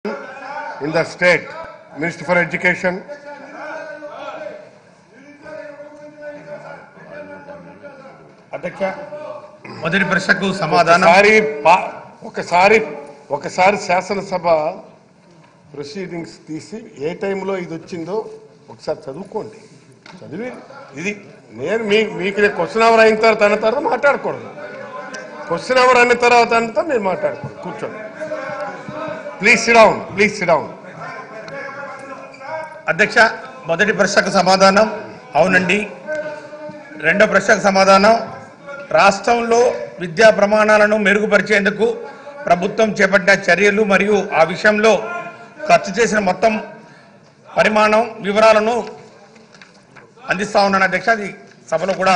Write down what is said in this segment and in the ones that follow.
in the state, Minister for Education, అధ్యక్ష మొదటి ప్రశ్నకు సమాధానం ఒకసారి పా- ఒకసారి ఒకసారి శాసనసభ ప్రొసీడింగ్స్ తీసి ఏ టైంలో ఇది వచ్చిందో ఒకసారి చదువుకోండి చదివి ఇది నేను మీ మీకు నేను క్వశ్చన్ అవర్ అయిన తర్వాత అన్న తర్వాత మాట్లాడకూడదు క్వశ్చన్ అవర్ అయిన తర్వాత అంతా మీరు మాట్లాడకూడదు కూర్చోండి ప్లీజ్ సిడౌన్ ప్లీజ్ సిడౌన్ అధ్యక్ష మొదటి ప్రశ్నకు సమాధానం అవునండి రెండో ప్రశ్నకు సమాధానం రాష్ట్రంలో విద్యా ప్రమాణాలను మెరుగుపరిచేందుకు ప్రభుత్వం చేపట్టిన చర్యలు మరియు ఆ విషయంలో ఖర్చు చేసిన మొత్తం పరిమాణం వివరాలను అందిస్తా ఉన్నాను అధ్యక్ష అది సభలో కూడా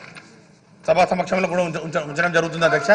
సభా సమక్షంలో కూడా ఉంచ- ఉంచ- ఉంచడం జరుగుతుంది అధ్యక్ష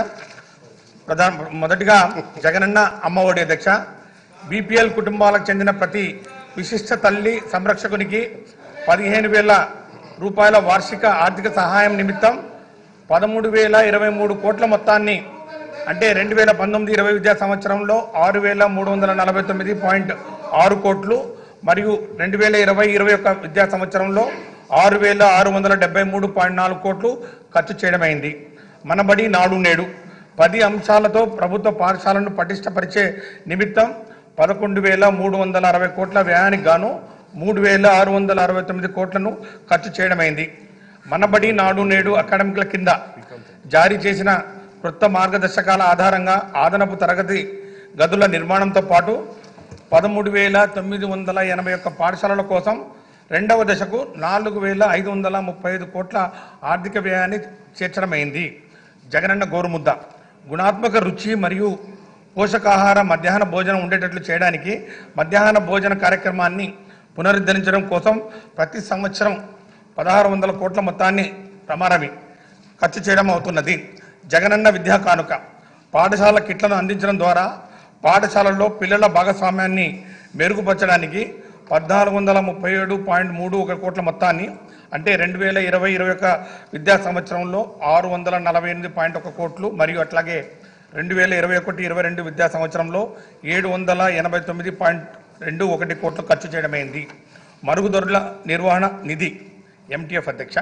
ప్రధాన మొదటిగా జగనన్న అమ్మ ఒడి అధ్యక్ష బీపీఎల్ కుటుంబాలకు చెందిన ప్రతి విశిష్ట తల్లి సంరక్షకునికి పదిహేను వేల రూపాయల వార్షిక ఆర్థిక సహాయం నిమిత్తం పదమూడు వేల ఇరవై మూడు కోట్ల మొత్తాన్ని అంటే రెండు వేల పంతొమ్మిది ఇరవై విద్యా సంవత్సరంలో ఆరు వేల మూడు వందల నలభై తొమ్మిది పాయింట్ ఆరు కోట్లు మరియు రెండు వేల ఇరవై ఇరవై ఒక్క విద్యా సంవత్సరంలో ఆరు వేల ఆరు వందల డెబ్బై మూడు పాయింట్ నాలుగు కోట్లు ఖర్చు చేయడమైంది మనబడి నాడు నేడు పది అంశాలతో ప్రభుత్వ పాఠశాలను పటిష్టపరిచే నిమిత్తం పదకొండు వేల మూడు వందల అరవై కోట్ల వ్యయానికి గాను మూడు వేల ఆరు వందల అరవై తొమ్మిది కోట్లను ఖర్చు చేయడమైంది మనబడి నాడు నేడు అకాడమిక్ల కింద జారీ చేసిన కొత్త మార్గదర్శకాల ఆధారంగా ఆదనపు తరగతి గదుల నిర్మాణంతో పాటు పదమూడు వేల తొమ్మిది వందల ఎనభై ఒక్క పాఠశాలల కోసం రెండవ దశకు నాలుగు వేల ఐదు వందల ముప్పై ఐదు కోట్ల ఆర్థిక వ్యయాన్ని చేర్చడమైంది జగనన్న గోరుముద్ద గుణాత్మక రుచి మరియు పోషకాహార మధ్యాహ్న భోజనం ఉండేటట్లు చేయడానికి మధ్యాహ్న భోజన కార్యక్రమాన్ని పునరుద్ధరించడం కోసం ప్రతి సంవత్సరం పదహారు వందల కోట్ల మొత్తాన్ని ప్రమారమి ఖర్చు చేయడం అవుతున్నది జగనన్న విద్యా కానుక పాఠశాల కిట్లను అందించడం ద్వారా పాఠశాలల్లో పిల్లల భాగస్వామ్యాన్ని మెరుగుపరచడానికి పద్నాలుగు వందల ముప్పై ఏడు పాయింట్ మూడు ఒక కోట్ల మొత్తాన్ని అంటే రెండు వేల ఇరవై ఇరవై ఒక విద్యా సంవత్సరంలో ఆరు వందల నలభై ఎనిమిది పాయింట్ ఒక కోట్లు మరియు అట్లాగే రెండు వేల ఇరవై ఒకటి ఇరవై రెండు విద్యా సంవత్సరంలో ఏడు వందల ఎనభై తొమ్మిది పాయింట్ రెండు ఒకటి కోట్లు ఖర్చు చేయడమైంది మరుగుదొరల నిర్వహణ నిధి ఎంటీఎఫ్ అధ్యక్ష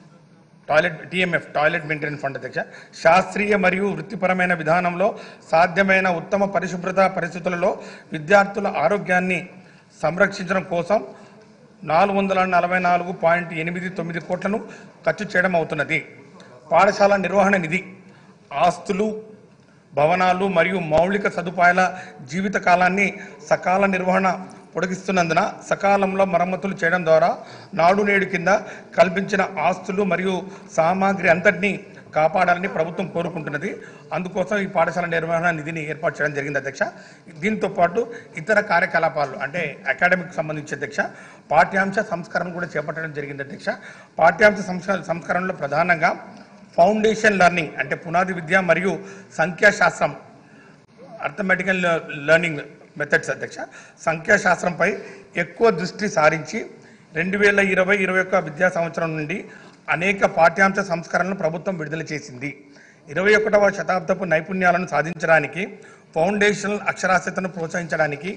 toilet TMF toilet maintenance fund అధ్యక్ష శాస్త్రీయ మరియు వృత్తిపరమైన విధానంలో సాధ్యమైన ఉత్తమ పరిశుభ్రత పరిస్థితులలో విద్యార్థుల ఆరోగ్యాన్ని సంరక్షించడం కోసం నాలుగు వందల నలభై నాలుగు పాయింట్ ఎనిమిది తొమ్మిది కోట్లను ఖర్చు చేయడం అవుతున్నది పాఠశాల నిర్వహణ నిధి ఆస్తులు భవనాలు మరియు మౌలిక సదుపాయాల జీవిత కాలాన్ని సకాల నిర్వహణ పొడిగిస్తున్నందున సకాలంలో మరమ్మతులు చేయడం ద్వారా నాడు నేడు కింద కల్పించిన ఆస్తులు మరియు సామాగ్రి అంతటినీ కాపాడాలని ప్రభుత్వం కోరుకుంటున్నది అందుకోసం ఈ పాఠశాల నిర్వహణ నిధిని ఏర్పాటు చేయడం జరిగింది అధ్యక్ష దీంతో పాటు ఇతర కార్యకలాపాలు అంటే అకాడమిక్ సంబంధించి అధ్యక్ష పాఠ్యాంశ సంస్కరణ కూడా చేపట్టడం జరిగింది అధ్యక్ష పాఠ్యాంశ సంస్క సంస్కరణలో ప్రధానంగా ఫౌండేషన్ లెర్నింగ్ అంటే పునాది విద్య మరియు సంఖ్యాశాస్త్రం అర్థమెటికల్ లెర్నింగ్ మెథడ్స్ అధ్యక్ష సంఖ్యాశాస్త్రంపై ఎక్కువ దృష్టి సారించి రెండు వేల ఇరవై ఇరవై ఒక్క విద్యా సంవత్సరం నుండి అనేక పాఠ్యాంశ సంస్కరణలను ప్రభుత్వం విడుదల చేసింది ఇరవై ఒకటవ శతాబ్దపు నైపుణ్యాలను సాధించడానికి ఫౌండేషనల్ అక్షరాస్యతను ప్రోత్సహించడానికి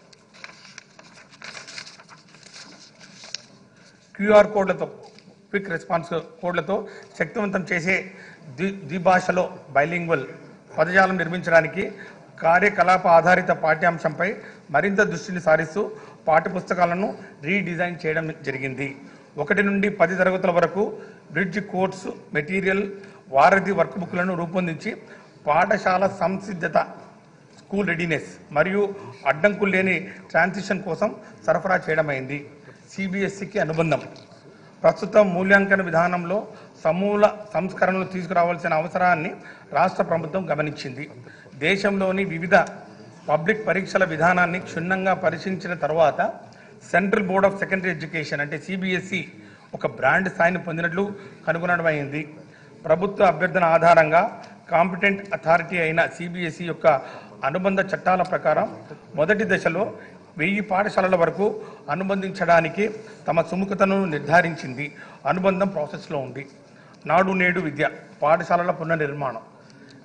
క్యూఆర్ కోడ్లతో క్విక్ రెస్పాన్స్ కోడ్లతో శక్తివంతం చేసే ద్వి ద్విభాషలో బైలింగ్వల్ పదజాలం నిర్మించడానికి కార్యకలాప ఆధారిత పాఠ్యాంశంపై మరింత దృష్టిని సారిస్తూ పాఠ్యపుస్తకాలను రీడిజైన్ చేయడం జరిగింది ఒకటి నుండి పది తరగతుల వరకు బ్రిడ్జ్ కోర్సు మెటీరియల్ వారధి వర్క్ బుక్లను రూపొందించి పాఠశాల సంసిద్ధత స్కూల్ రెడీనెస్ మరియు అడ్డంకులు లేని ట్రాన్సిషన్ కోసం సరఫరా చేయడమైంది సిబిఎస్ఈకి అనుబంధం ప్రస్తుతం మూల్యాంకన విధానంలో సమూల సంస్కరణలు తీసుకురావాల్సిన అవసరాన్ని రాష్ట్ర ప్రభుత్వం గమనించింది దేశంలోని వివిధ పబ్లిక్ పరీక్షల విధానాన్ని క్షుణ్ణంగా పరిశీలించిన తర్వాత central board of secondary education అంటే సిబిఎస్ఈ ఒక బ్రాండ్ స్థాయిని పొందినట్లు కనుగొనడమైంది ప్రభుత్వ అభ్యర్థన ఆధారంగా కాంపిటెంట్ అథారిటీ అయిన సిబిఎస్ఈ యొక్క అనుబంధ చట్టాల ప్రకారం మొదటి దశలో వెయ్యి పాఠశాలల వరకు అనుబంధించడానికి తమ సుముఖతను నిర్ధారించింది అనుబంధం ప్రాసెస్లో ఉంది నాడు నేడు విద్య పాఠశాలల పునర్నిర్మాణం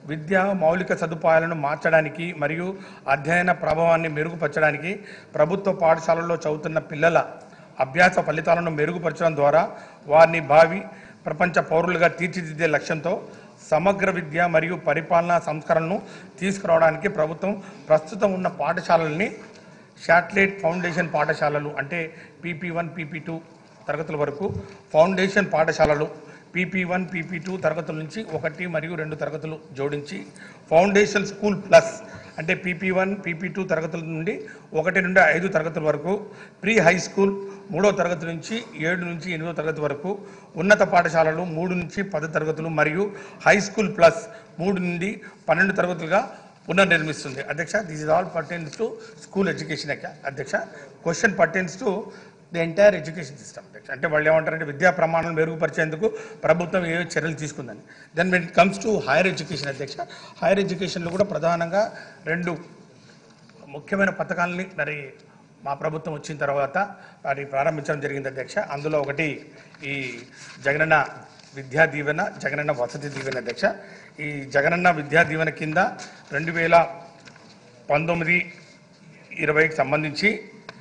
విద్యా మౌలిక సదుపాయాలను మార్చడానికి మరియు అధ్యయన ప్రభావాన్ని మెరుగుపరచడానికి ప్రభుత్వ పాఠశాలల్లో చదువుతున్న పిల్లల అభ్యాస ఫలితాలను మెరుగుపరచడం ద్వారా వారిని భావి ప్రపంచ పౌరులుగా తీర్చిదిద్దే లక్ష్యంతో సమగ్ర విద్య మరియు పరిపాలనా సంస్కరణను తీసుకురావడానికి ప్రభుత్వం ప్రస్తుతం ఉన్న పాఠశాలల్ని శాటిలైట్ ఫౌండేషన్ పాఠశాలలు అంటే పీపీ వన్ పీపీ టూ తరగతుల వరకు ఫౌండేషన్ పాఠశాలలు పీపీ వన్ పీపీ టూ తరగతుల నుంచి ఒకటి మరియు రెండు తరగతులు జోడించి ఫౌండేషన్ స్కూల్ ప్లస్ అంటే పీపీ వన్ పీపీ టూ తరగతుల నుండి ఒకటి నుండి ఐదు తరగతుల వరకు ప్రీ హై స్కూల్ మూడో తరగతి నుంచి ఏడు నుంచి ఎనిమిదో తరగతి వరకు ఉన్నత పాఠశాలలు మూడు నుంచి పది తరగతులు మరియు హై స్కూల్ ప్లస్ మూడు నుండి పన్నెండు తరగతులుగా పునర్నిర్మిస్తుంది అధ్యక్ష this is all pertains to school education అధ్యక్ష question pertains to the entire education system అధ్యక్ష అంటే వాళ్ళు ఏమంటారంటే విద్యా ప్రమాణాలు మెరుగుపరిచేందుకు ప్రభుత్వం ఏ చర్యలు తీసుకుందని then when it comes to higher education అధ్యక్ష హైయర్ ఎడ్యుకేషన్లో కూడా ప్రధానంగా రెండు ముఖ్యమైన పథకాలని మరి మా ప్రభుత్వం వచ్చిన తర్వాత మరి ప్రారంభించడం జరిగింది అధ్యక్ష అందులో ఒకటి ఈ జగనన్న విద్యా దీవెన జగనన్న వసతి దీవెన అధ్యక్ష ఈ జగనన్న విద్యా దీవెన కింద రెండు వేల పంతొమ్మిది ఇరవైకి సంబంధించి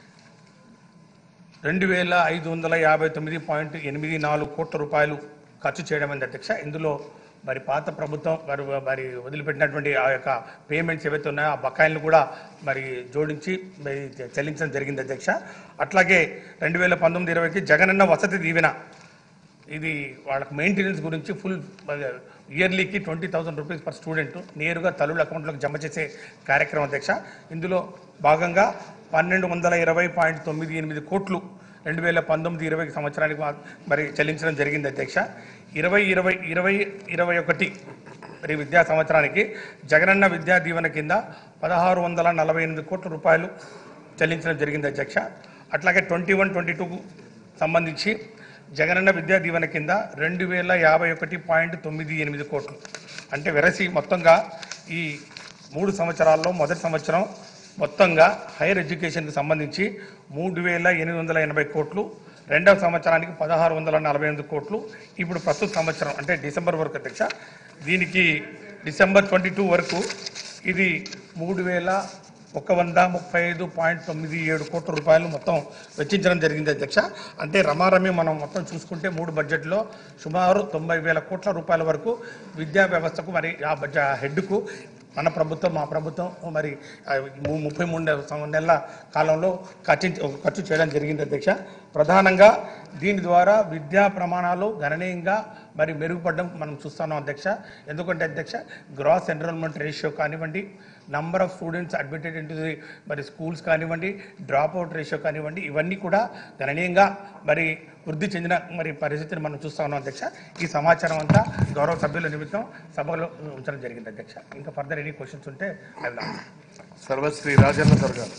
రెండు వేల ఐదు వందల యాభై తొమ్మిది పాయింట్ ఎనిమిది నాలుగు కోట్ల రూపాయలు ఖర్చు చేయడం అయింది అధ్యక్ష ఇందులో మరి పాత ప్రభుత్వం మరి మరి వదిలిపెట్టినటువంటి ఆ యొక్క పేమెంట్స్ ఏవైతే ఉన్నాయో ఆ బకాయిలను కూడా మరి జోడించి మరి చెల్లించడం జరిగింది అధ్యక్ష అట్లాగే రెండు వేల పంతొమ్మిది ఇరవైకి జగనన్న వసతి దీవెన ఇది వాళ్ళకి మెయింటెనెన్స్ గురించి ఫుల్ ఇయర్లీకి twenty thousand rupees per student నేరుగా తల్లుల అకౌంట్లోకి జమ చేసే కార్యక్రమం అధ్యక్ష ఇందులో భాగంగా పన్నెండు వందల ఇరవై పాయింట్ తొమ్మిది ఎనిమిది కోట్లు రెండు వేల పంతొమ్మిది ఇరవై సంవత్సరానికి మా- మరి చెల్లించడం జరిగింది అధ్యక్ష ఇరవై ఇరవై ఇరవై ఇరవై ఒకటి మరి విద్యా సంవత్సరానికి జగనన్న విద్యా దీవెన కింద పదహారు వందల నలభై ఎనిమిది కోట్ల రూపాయలు చెల్లించడం జరిగింది అధ్యక్ష అట్లాగే ట్వంటీ వన్ ట్వంటీ టూకు సంబంధించి జగనన్న విద్యా దీవెన కింద రెండు వేల యాభై ఒకటి పాయింట్ తొమ్మిది ఎనిమిది కోట్లు అంటే వెరసి మొత్తంగా ఈ మూడు సంవత్సరాల్లో మొదటి సంవత్సరం మొత్తంగా హైయర్ ఎడ్యుకేషన్కి సంబంధించి మూడు వేల ఎనిమిది వందల ఎనభై కోట్లు రెండవ సంవత్సరానికి పదహారు వందల నలభై ఎనిమిది కోట్లు ఇప్పుడు ప్రస్తుత సంవత్సరం అంటే డిసెంబర్ వరకు అధ్యక్ష దీనికి డిసెంబర్ ట్వంటీ టూ వరకు ఇది మూడు వేల ఒక వంద ముప్పై ఐదు పాయింట్ తొమ్మిది ఏడు కోట్ల రూపాయలు మొత్తం వెచ్చించడం జరిగింది అధ్యక్ష అంటే రమారమి మనం మొత్తం చూసుకుంటే మూడు బడ్జెట్లో సుమారు తొంభై వేల కోట్ల రూపాయల వరకు విద్యా వ్యవస్థకు మరి ఆ బడ్జెట్ హెడ్కు మన ప్రభుత్వం మా ప్రభుత్వం మరి ఆ, ము- ముప్పై మూడు నెల- నెలల కాలంలో ఖర్చు ఖర్చు చేయడం జరిగింది అధ్యక్ష ప్రధానంగా దీని ద్వారా విద్యా ప్రమాణాలు గణనీయంగా మరి మెరుగుపడడం మనం చూస్తున్నాం అధ్యక్ష ఎందుకంటే అధ్యక్ష గ్రాస్ ఎన్రోల్మెంట్ రేషియో కానివ్వండి number of students admitted into the మరి స్కూల్స్ కానివ్వండి డ్రాప్ అవుట్ రేషియో కానివ్వండి ఇవన్నీ కూడా గణనీయంగా మరి వృద్ధి చెందిన మరి పరిస్థితిని మనం చూస్తా ఉన్నాం అధ్యక్ష ఈ సమాచారం అంతా గౌరవ సభ్యుల నిమిత్తం సభలో ఉంచడం జరిగింది అధ్యక్ష ఇంకా ఫర్దర్ ఎనీ క్వశ్చన్స్ ఉంటే ఐ విల్ ఆన్సర్. సర్వశ్రీ రాజన్న దర్గాలు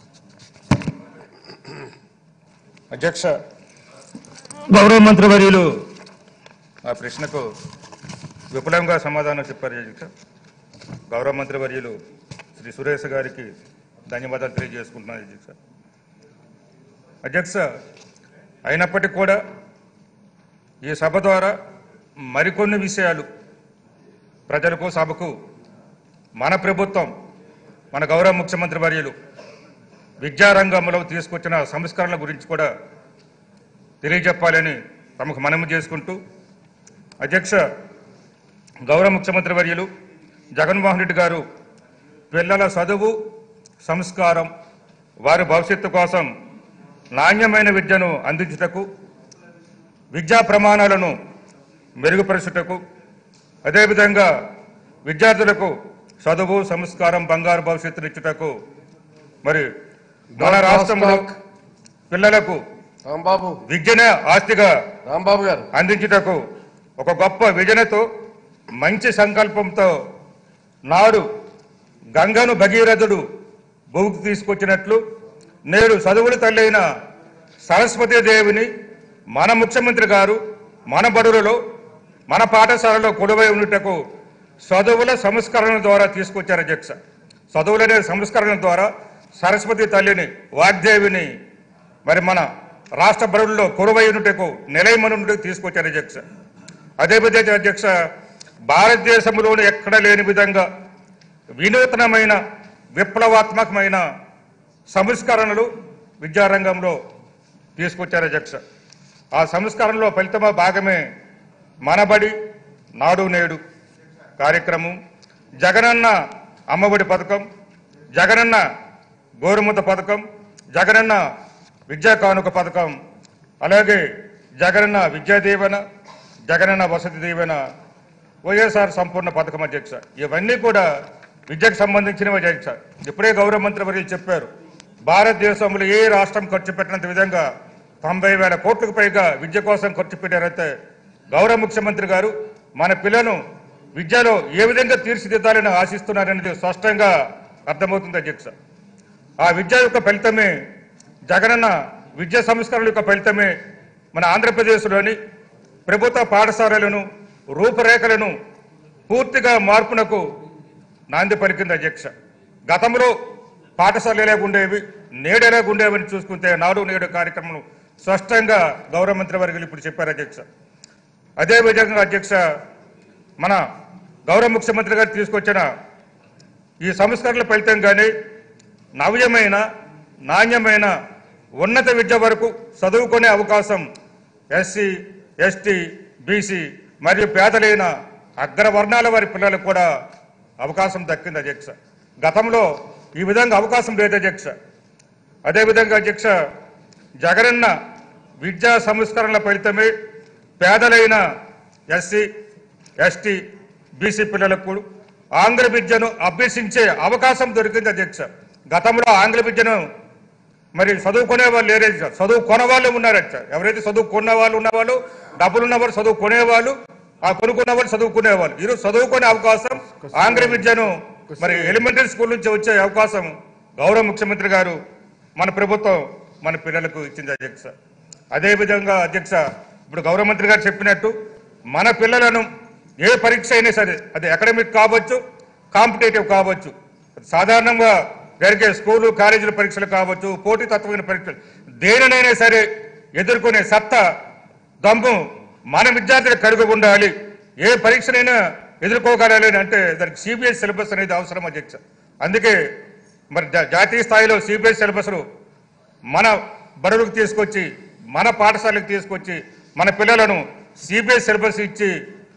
అధ్యక్ష గౌరవ మంత్రివర్యులు ఆ ప్రశ్నకు విపులంగా సమాధానం చెప్పారు అధ్యక్ష గౌరవ మంత్రివర్యులు శ్రీ సురేష్ గారికి ధన్యవాదాలు తెలియజేసుకుంటున్నాను అధ్యక్ష అధ్యక్ష అయినప్పటికీ కూడా ఈ సభ ద్వారా మరికొన్ని విషయాలు ప్రజలకు సభకు మన ప్రభుత్వం మన గౌరవ ముఖ్యమంత్రి వర్యులు విద్యారంగంలో తీసుకొచ్చిన సంస్కరణల గురించి కూడా తెలియజెప్పాలని తమకు మనవి చేసుకుంటూ అధ్యక్ష గౌరవ ముఖ్యమంత్రి వర్యులు జగన్మోహన్ రెడ్డి గారు పిల్లల చదువు సంస్కారం వారి భవిష్యత్తు కోసం నాణ్యమైన విద్యను అందించుటకు విద్యా ప్రమాణాలను మెరుగుపరచుటకు అదేవిధంగా విద్యార్థులకు చదువు సంస్కారం బంగారు భవిష్యత్తునిచ్చుటకు మరి మన రాష్ట్రంలో పిల్లలకు రాంబాబు విద్యనే ఆస్తిగా రాంబాబు గారు అందించుటకు ఒక గొప్ప విజనతో మంచి సంకల్పంతో నాడు గంగను భగీరథుడు భూమికి తీసుకొచ్చినట్లు నేడు చదువుల తల్లైన సరస్వతీదేవిని మన ముఖ్యమంత్రి గారు మన బడులలో మన పాఠశాలలో కొలువై ఉండుటకు చదువుల సంస్కరణ ద్వారా తీసుకొచ్చారు అధ్యక్ష చదువులనే సంస్కరణ ద్వారా సరస్వతి తల్లిని వాగ్దేవిని మరి మన రాష్ట్ర బడుల్లో కొలువై ఉండుటకు నిలయమనుటకు తీసుకొచ్చారు అధ్యక్ష అదే విధంగా అధ్యక్ష భారతదేశంలోని ఎక్కడ లేని విధంగా వినూతనమైన విప్లవాత్మకమైన సంస్కరణలు విద్యారంగంలో తీసుకొచ్చారు అధ్యక్ష ఆ సంస్కరణలో ఫలితమా భాగమే మనబడి నాడు నేడు కార్యక్రమం జగనన్న అమ్మఒడి పథకం జగనన్న గోరుముద్ద పథకం జగనన్న విద్యా కానుక పథకం అలాగే జగనన్న విద్యా దీవెన జగనన్న వసతి దీవెన వైఎస్ఆర్ సంపూర్ణ పథకం అధ్యక్ష ఇవన్నీ కూడా విద్యకు సంబంధించినవి అధ్యక్ష ఇప్పుడే గౌరవ మంత్రి వర్యులు చెప్పారు భారతదేశంలో ఏ రాష్ట్రం ఖర్చు పెట్టినంత విధంగా తొంభై వేల కోట్లకు పైగా విద్య కోసం ఖర్చు పెట్టారైతే గౌరవ ముఖ్యమంత్రి గారు మన పిల్లలను విద్యలో ఏ విధంగా తీర్చిదిద్దాలని ఆశిస్తున్నారనేది స్పష్టంగా అర్థమవుతుంది అధ్యక్ష ఆ విద్య యొక్క ఫలితమే జగనన్న విద్యా సంస్కరణల యొక్క ఫలితమే మన ఆంధ్రప్రదేశ్లోని ప్రభుత్వ పాఠశాలలను రూపురేఖలను పూర్తిగా మార్పునకు నాంది పలికింది అధ్యక్ష గతంలో పాఠశాలలు ఎలాగుండేవి నేడు ఎలాగుండేవని చూసుకుంటే నాడు నేడు కార్యక్రమం స్పష్టంగా గౌరవ మంత్రి వర్గులు ఇప్పుడు చెప్పారు అధ్యక్ష అదేవిధంగా అధ్యక్ష మన గౌరవ ముఖ్యమంత్రి గారు తీసుకొచ్చిన ఈ సంస్కరణల ఫలితంగానే నవ్యమైన నాణ్యమైన ఉన్నత విద్య వరకు చదువుకునే అవకాశం ఎస్సీ ఎస్టీ బీసీ మరియు పేదలైన అగ్రవర్ణాల వారి పిల్లలకు కూడా అవకాశం దక్కింది అధ్యక్ష గతంలో ఈ విధంగా అవకాశం లేదు అధ్యక్ష అదేవిధంగా అధ్యక్ష జగనన్న విద్యా సంస్కరణల ఫలితమే పేదలైన ఎస్సీ ఎస్టీ బీసీ పిల్లలకు ఆంగ్ల విద్యను అభ్యసించే అవకాశం దొరికింది అధ్యక్ష గతంలో ఆంగ్ల విద్యను మరి చదువుకునే వాళ్ళు లేరే చదువు కొనే వాళ్ళు ఉన్నారు అధ్యక్ష ఎవరైతే చదువుకున్న వాళ్ళు ఉన్నవాళ్ళు డబ్బులు ఉన్నవాళ్ళు చదువుకునేవాళ్ళు ఆ కొనుక్కున్న వాళ్ళు చదువుకునేవాళ్ళు ఈరోజు చదువుకునే అవకాశం ఆంగ్ల విద్యను మరి ఎలిమెంటరీ స్కూల్ నుంచి వచ్చే అవకాశం గౌరవ ముఖ్యమంత్రి గారు మన ప్రభుత్వం మన పిల్లలకు ఇచ్చింది అధ్యక్ష అదేవిధంగా అధ్యక్ష ఇప్పుడు గౌరవ మంత్రి గారు చెప్పినట్టు మన పిల్లలను ఏ పరీక్ష అయినా సరే అది అకాడమిక్ కావచ్చు కాంపిటేటివ్ కావచ్చు సాధారణంగా జరిగే స్కూలు కాలేజీల పరీక్షలు కావచ్చు పోటీతత్వమైన పరీక్షలు దేనినైనా సరే ఎదుర్కొనే సత్తా దమ్ము మన విద్యార్థులకు కలిగి ఉండాలి ఏ పరీక్షనైనా ఎదుర్కోగలాలి అని అంటే దానికి సిబిఎస్ సిలబస్ అనేది అవసరం అధ్యక్ష అందుకే మరి జా- జాతీయ స్థాయిలో సిబిఎస్ సిలబస్ మన బరువులకు తీసుకొచ్చి మన పాఠశాలకు తీసుకొచ్చి మన పిల్లలను సిబిఎస్ సిలబస్ ఇచ్చి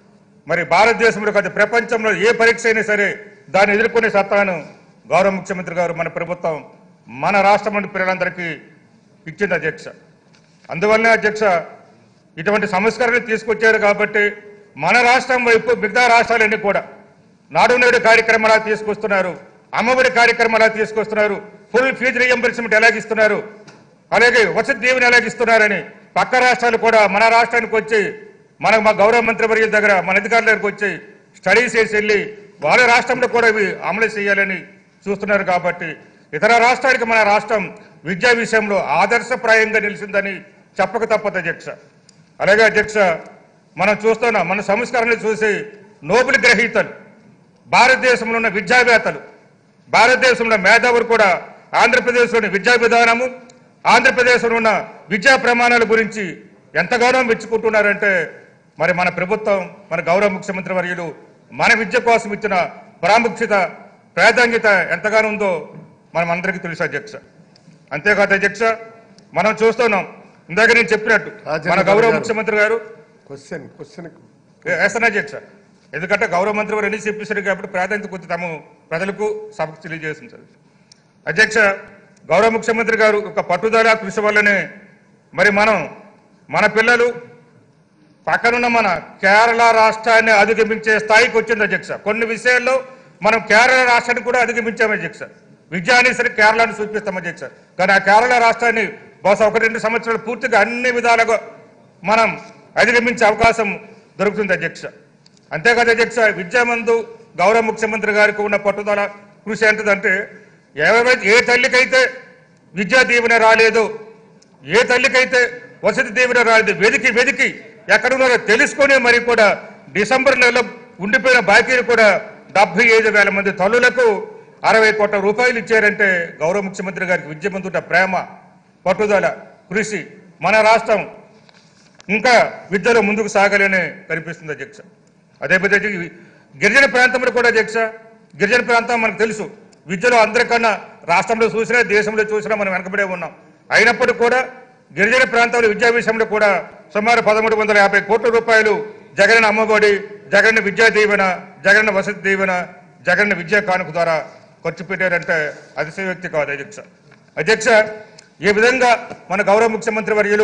మరి భారతదేశంలో కాదు ప్రపంచంలో ఏ పరీక్ష అయినా సరే దాన్ని ఎదుర్కొనే సత్తాను గౌరవ ముఖ్యమంత్రి గారు మన ప్రభుత్వం మన రాష్ట్రం పిల్లలందరికీ ఇచ్చింది అధ్యక్ష అందువల్లనే అధ్యక్ష ఇటువంటి సంస్కరణలు తీసుకొచ్చారు కాబట్టి మన రాష్ట్రం వైపు మిగతా రాష్ట్రాలన్నీ కూడా నాడు నేడు కార్యక్రమాలు తీసుకొస్తున్నారు అమ్మఒడి కార్యక్రమాలు తీసుకొస్తున్నారు ఫుల్ ఫీజు రియంబర్స్మెంట్ ఎలాగిస్తున్నారు అలాగే వసతి దీవెన ఎలాగిస్తున్నారని పక్క రాష్ట్రాలు కూడా మన రాష్ట్రానికి వచ్చి మన మా గౌరవ మంత్రి వర్యుల దగ్గర మన అధికారుల దగ్గరకు వచ్చి స్టడీస్ చేసి వెళ్ళి వాళ్ళ రాష్ట్రంలో కూడా ఇవి అమలు చేయాలని చూస్తున్నారు కాబట్టి ఇతర రాష్ట్రానికి మన రాష్ట్రం విద్యా విషయంలో ఆదర్శప్రాయంగా నిలిచిందని చెప్పక తప్పదు అధ్యక్ష అలాగే అధ్యక్ష మనం చూస్తున్నాం మన సంస్కరణలు చూసి నోబెల్ గ్రహీతలు భారతదేశంలో ఉన్న విద్యావేత్తలు భారతదేశంలో మేధావులు కూడా ఆంధ్రప్రదేశ్లోని విద్యా విధానము ఆంధ్రప్రదేశ్లో ఉన్న విద్యా ప్రమాణాల గురించి ఎంతగానో మెచ్చుకుంటున్నారంటే మరి మన ప్రభుత్వం మన గౌరవ ముఖ్యమంత్రి వర్యులు మన విద్య కోసం ఇచ్చిన ప్రాముఖ్యత ప్రాధాన్యత ఎంతగానో ఉందో మనం అందరికీ తెలుసు అధ్యక్ష అంతేకాదు అధ్యక్ష మనం చూస్తున్నాం ఇందాక నేను చెప్పినట్టు మన గౌరవ ముఖ్యమంత్రి గారు క్వశ్చన్ క్వశ్చన్ వేస్తాను అధ్యక్ష ఎందుకంటే గౌరవ మంత్రి వారు ఎన్ని చెప్పేశారు కాబట్టి ప్రాధాన్యత కొద్ది తాము ప్రజలకు సభకు తెలియజేసింది సార్ అధ్యక్ష గౌరవ ముఖ్యమంత్రి గారు ఒక పట్టుదల కృషి వల్లనే మరి మనం మన పిల్లలు పక్కనున్న మన కేరళ రాష్ట్రాన్ని అధిగమించే స్థాయికి వచ్చింది అధ్యక్ష కొన్ని విషయాల్లో మనం కేరళ రాష్ట్రాన్ని కూడా అధిగమించాము అధ్యక్ష విద్యాని సరే కేరళను చూపిస్తాం అధ్యక్ష కానీ ఆ కేరళ రాష్ట్రాన్ని బహుశా ఒక రెండు సంవత్సరాలు పూర్తిగా అన్ని విధాలుగా మనం అధిగమించే అవకాశం దొరుకుతుంది అధ్యక్ష అంతేకాదు అధ్యక్ష విద్యామందు గౌరవ ముఖ్యమంత్రి గారికి ఉన్న పట్టుదల కృషి ఎంతదంటే ఎవరైతే ఏ తల్లికైతే విద్యా దీవెన రాలేదు ఏ తల్లికైతే వసతి దీవెన రాలేదు వెదికి వెదికి ఎక్కడున్నారో తెలుసుకొని మరి కూడా డిసెంబర్ నెలలో ఉండిపోయిన బాకీలు కూడా డెబ్బై ఐదు వేల మంది తల్లులకు అరవై కోట్ల రూపాయలు ఇచ్చారంటే గౌరవ ముఖ్యమంత్రి గారికి విద్య ముందుట ప్రేమ పట్టుదల కృషి మన రాష్ట్రం ఇంకా విద్యలో ముందుకు సాగాలని కనిపిస్తుంది అధ్యక్ష అదే పద్ధతి గిరిజన ప్రాంతంలో కూడా అధ్యక్ష గిరిజన ప్రాంతం మనకు తెలుసు విద్యలో అందరికన్నా రాష్ట్రంలో చూసినా దేశంలో చూసినా మనం వెనకబడే ఉన్నాం అయినప్పటికీ కూడా గిరిజన ప్రాంతాల విద్యా విషయంలో కూడా సుమారు పదమూడు వందల యాభై కోట్ల రూపాయలు జగన్ అమ్మఒడి జగన్ విద్యా దీవెన జగన్ వసతి దీవెన జగన్ విద్యా కానుక ద్వారా ఖర్చు పెట్టారంటే అతిశయోక్తి కాదు అధ్యక్ష అధ్యక్ష ఈ విధంగా మన గౌరవ ముఖ్యమంత్రి వర్యులు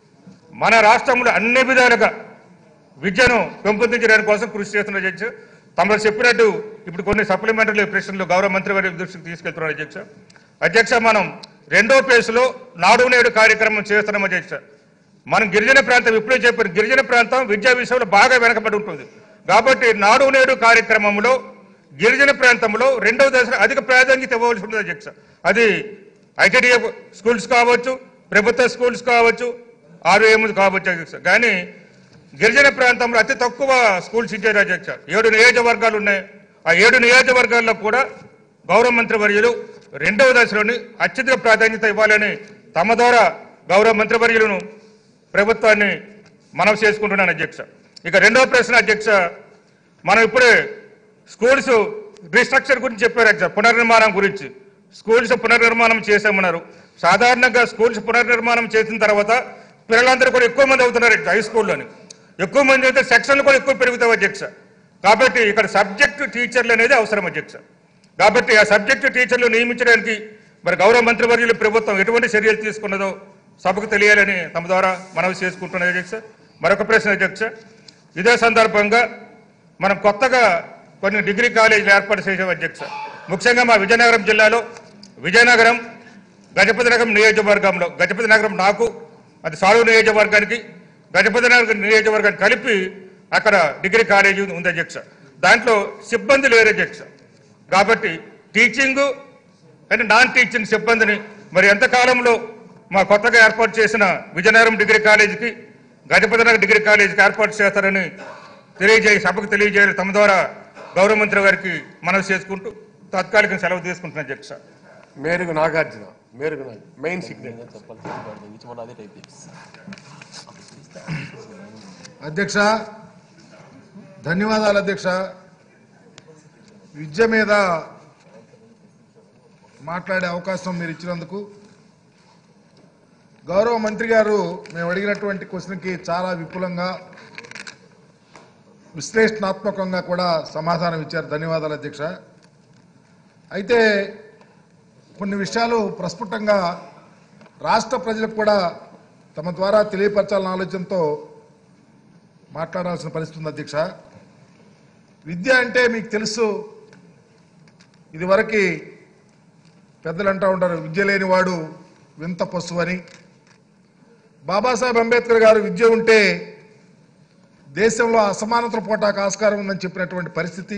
మన రాష్ట్రంలో అన్ని విధాలుగా విద్యను పెంపొందించడానికి కోసం కృషి చేస్తున్న అధ్యక్ష తమరు చెప్పినట్టు ఇప్పుడు కొన్ని సప్లిమెంటరీ ప్రశ్నలు గౌరవ మంత్రి వారి దృష్టికి తీసుకెళ్తున్నారు అధ్యక్ష అధ్యక్ష మనం రెండో ఫేజ్లో నాడు నేడు కార్యక్రమం చేస్తున్నాం అధ్యక్ష మనం గిరిజన ప్రాంతం ఇప్పుడే చెప్పారు గిరిజన ప్రాంతం విద్యా విషయంలో బాగా వెనకబడి ఉంటుంది కాబట్టి నాడు నేడు కార్యక్రమంలో గిరిజన ప్రాంతంలో రెండవ దశలో అధిక ప్రాధాన్యత ఇవ్వవలసి ఉంటుంది అధ్యక్ష అది ఐటీడీఏ స్కూల్స్ కావచ్చు ప్రభుత్వ స్కూల్స్ కావచ్చు ఆర్వీఎం కావచ్చు అధ్యక్ష కానీ గిరిజన ప్రాంతంలో అతి తక్కువ స్కూల్స్ ఇచ్చారు అధ్యక్ష ఏడు నియోజకవర్గాలు ఉన్నాయి ఆ ఏడు నియోజకవర్గాల్లో కూడా గౌరవ మంత్రి వర్యులు రెండవ దశలోని అత్యధిక ప్రాధాన్యత ఇవ్వాలని తమ ద్వారా గౌరవ మంత్రి వర్యులను ప్రభుత్వాన్ని మనవి చేసుకుంటున్నాను అధ్యక్ష ఇక రెండవ ప్రశ్న అధ్యక్ష మనం ఇప్పుడే స్కూల్స్ రీస్ట్రక్చర్ గురించి చెప్పారు అధ్యక్ష పునర్నిర్మాణం గురించి స్కూల్స్ పునర్నిర్మాణం చేసామన్నారు సాధారణంగా స్కూల్స్ పునర్నిర్మాణం చేసిన తర్వాత పిల్లలందరూ కూడా ఎక్కువ మంది అవుతున్నారు హై స్కూల్లోని ఎక్కువ మంది అయితే సెక్షన్లు కూడా ఎక్కువ పెరుగుతాయి అధ్యక్ష కాబట్టి ఇక్కడ సబ్జెక్టు టీచర్లు అనేది అవసరం అధ్యక్ష కాబట్టి ఆ సబ్జెక్టు టీచర్లు నియమించడానికి మరి గౌరవ మంత్రివర్యులు ప్రభుత్వం ఎటువంటి చర్యలు తీసుకున్నదో సభకు తెలియాలని తమ ద్వారా మనవి చేసుకుంటున్నది అధ్యక్ష మరొక ప్రశ్న అధ్యక్ష ఇదే సందర్భంగా మనం కొత్తగా కొన్ని డిగ్రీ కాలేజీలు ఏర్పాటు చేసాం అధ్యక్ష ముఖ్యంగా మా విజయనగరం జిల్లాలో విజయనగరం గజపతి నగరం నియోజకవర్గంలో గజపతి నగరం నాకు అది సాడు నియోజకవర్గానికి గజపతి నగరం నియోజకవర్గానికి కలిపి అక్కడ డిగ్రీ కాలేజీ ఉంది అధ్యక్ష దాంట్లో సిబ్బంది లేరు అధ్యక్ష కాబట్టి టీచింగ్ అంటే నాన్ టీచింగ్ సిబ్బందిని మరి ఎంత కాలంలో మా కొత్తగా ఏర్పాటు చేసిన విజయనగరం డిగ్రీ కాలేజీకి గజపతి నగర్ డిగ్రీ కాలేజీకి ఏర్పాటు చేస్తారని తెలియజేయ సభకు తెలియజేయాలి తమ ద్వారా గౌరవ మంత్రి గారికి మనవి చేసుకుంటూ తాత్కాలిక సెలవు తీసుకుంటున్నాను అధ్యక్ష Merugu Nagarjuna Merugu Naga main signal which one are the types? అధ్యక్ష ధన్యవాదాలు అధ్యక్ష విద్య మీద మాట్లాడే అవకాశం మీరు ఇచ్చినందుకు గౌరవ మంత్రి గారు మేము అడిగినటువంటి క్వశ్చన్కి చాలా విపులంగా విశ్లేషణాత్మకంగా కూడా సమాధానం ఇచ్చారు ధన్యవాదాలు అధ్యక్ష అయితే కొన్ని విషయాలు ప్రస్ఫుటంగా రాష్ట్ర ప్రజలకు కూడా తమ ద్వారా తెలియపరచాలన్న ఆలోచనతో మాట్లాడాల్సిన పరిస్థితి ఉంది అధ్యక్ష విద్య అంటే మీకు తెలుసు ఇదివరకు పెద్దలు అంటూ ఉంటారు విద్య లేనివాడు వింత పశువు అని బాబాసాహెబ్ అంబేద్కర్ గారు విద్య ఉంటే దేశంలో అసమానతల పోటాకు ఆస్కారం ఉందని చెప్పినటువంటి పరిస్థితి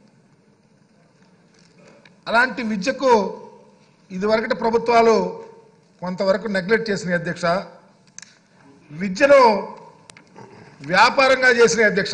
అలాంటి విద్యకు ఇదివరకటి ప్రభుత్వాలు కొంతవరకు నెగ్లెక్ట్ చేసినాయి అధ్యక్ష విద్యను వ్యాపారంగా చేసిన అధ్యక్ష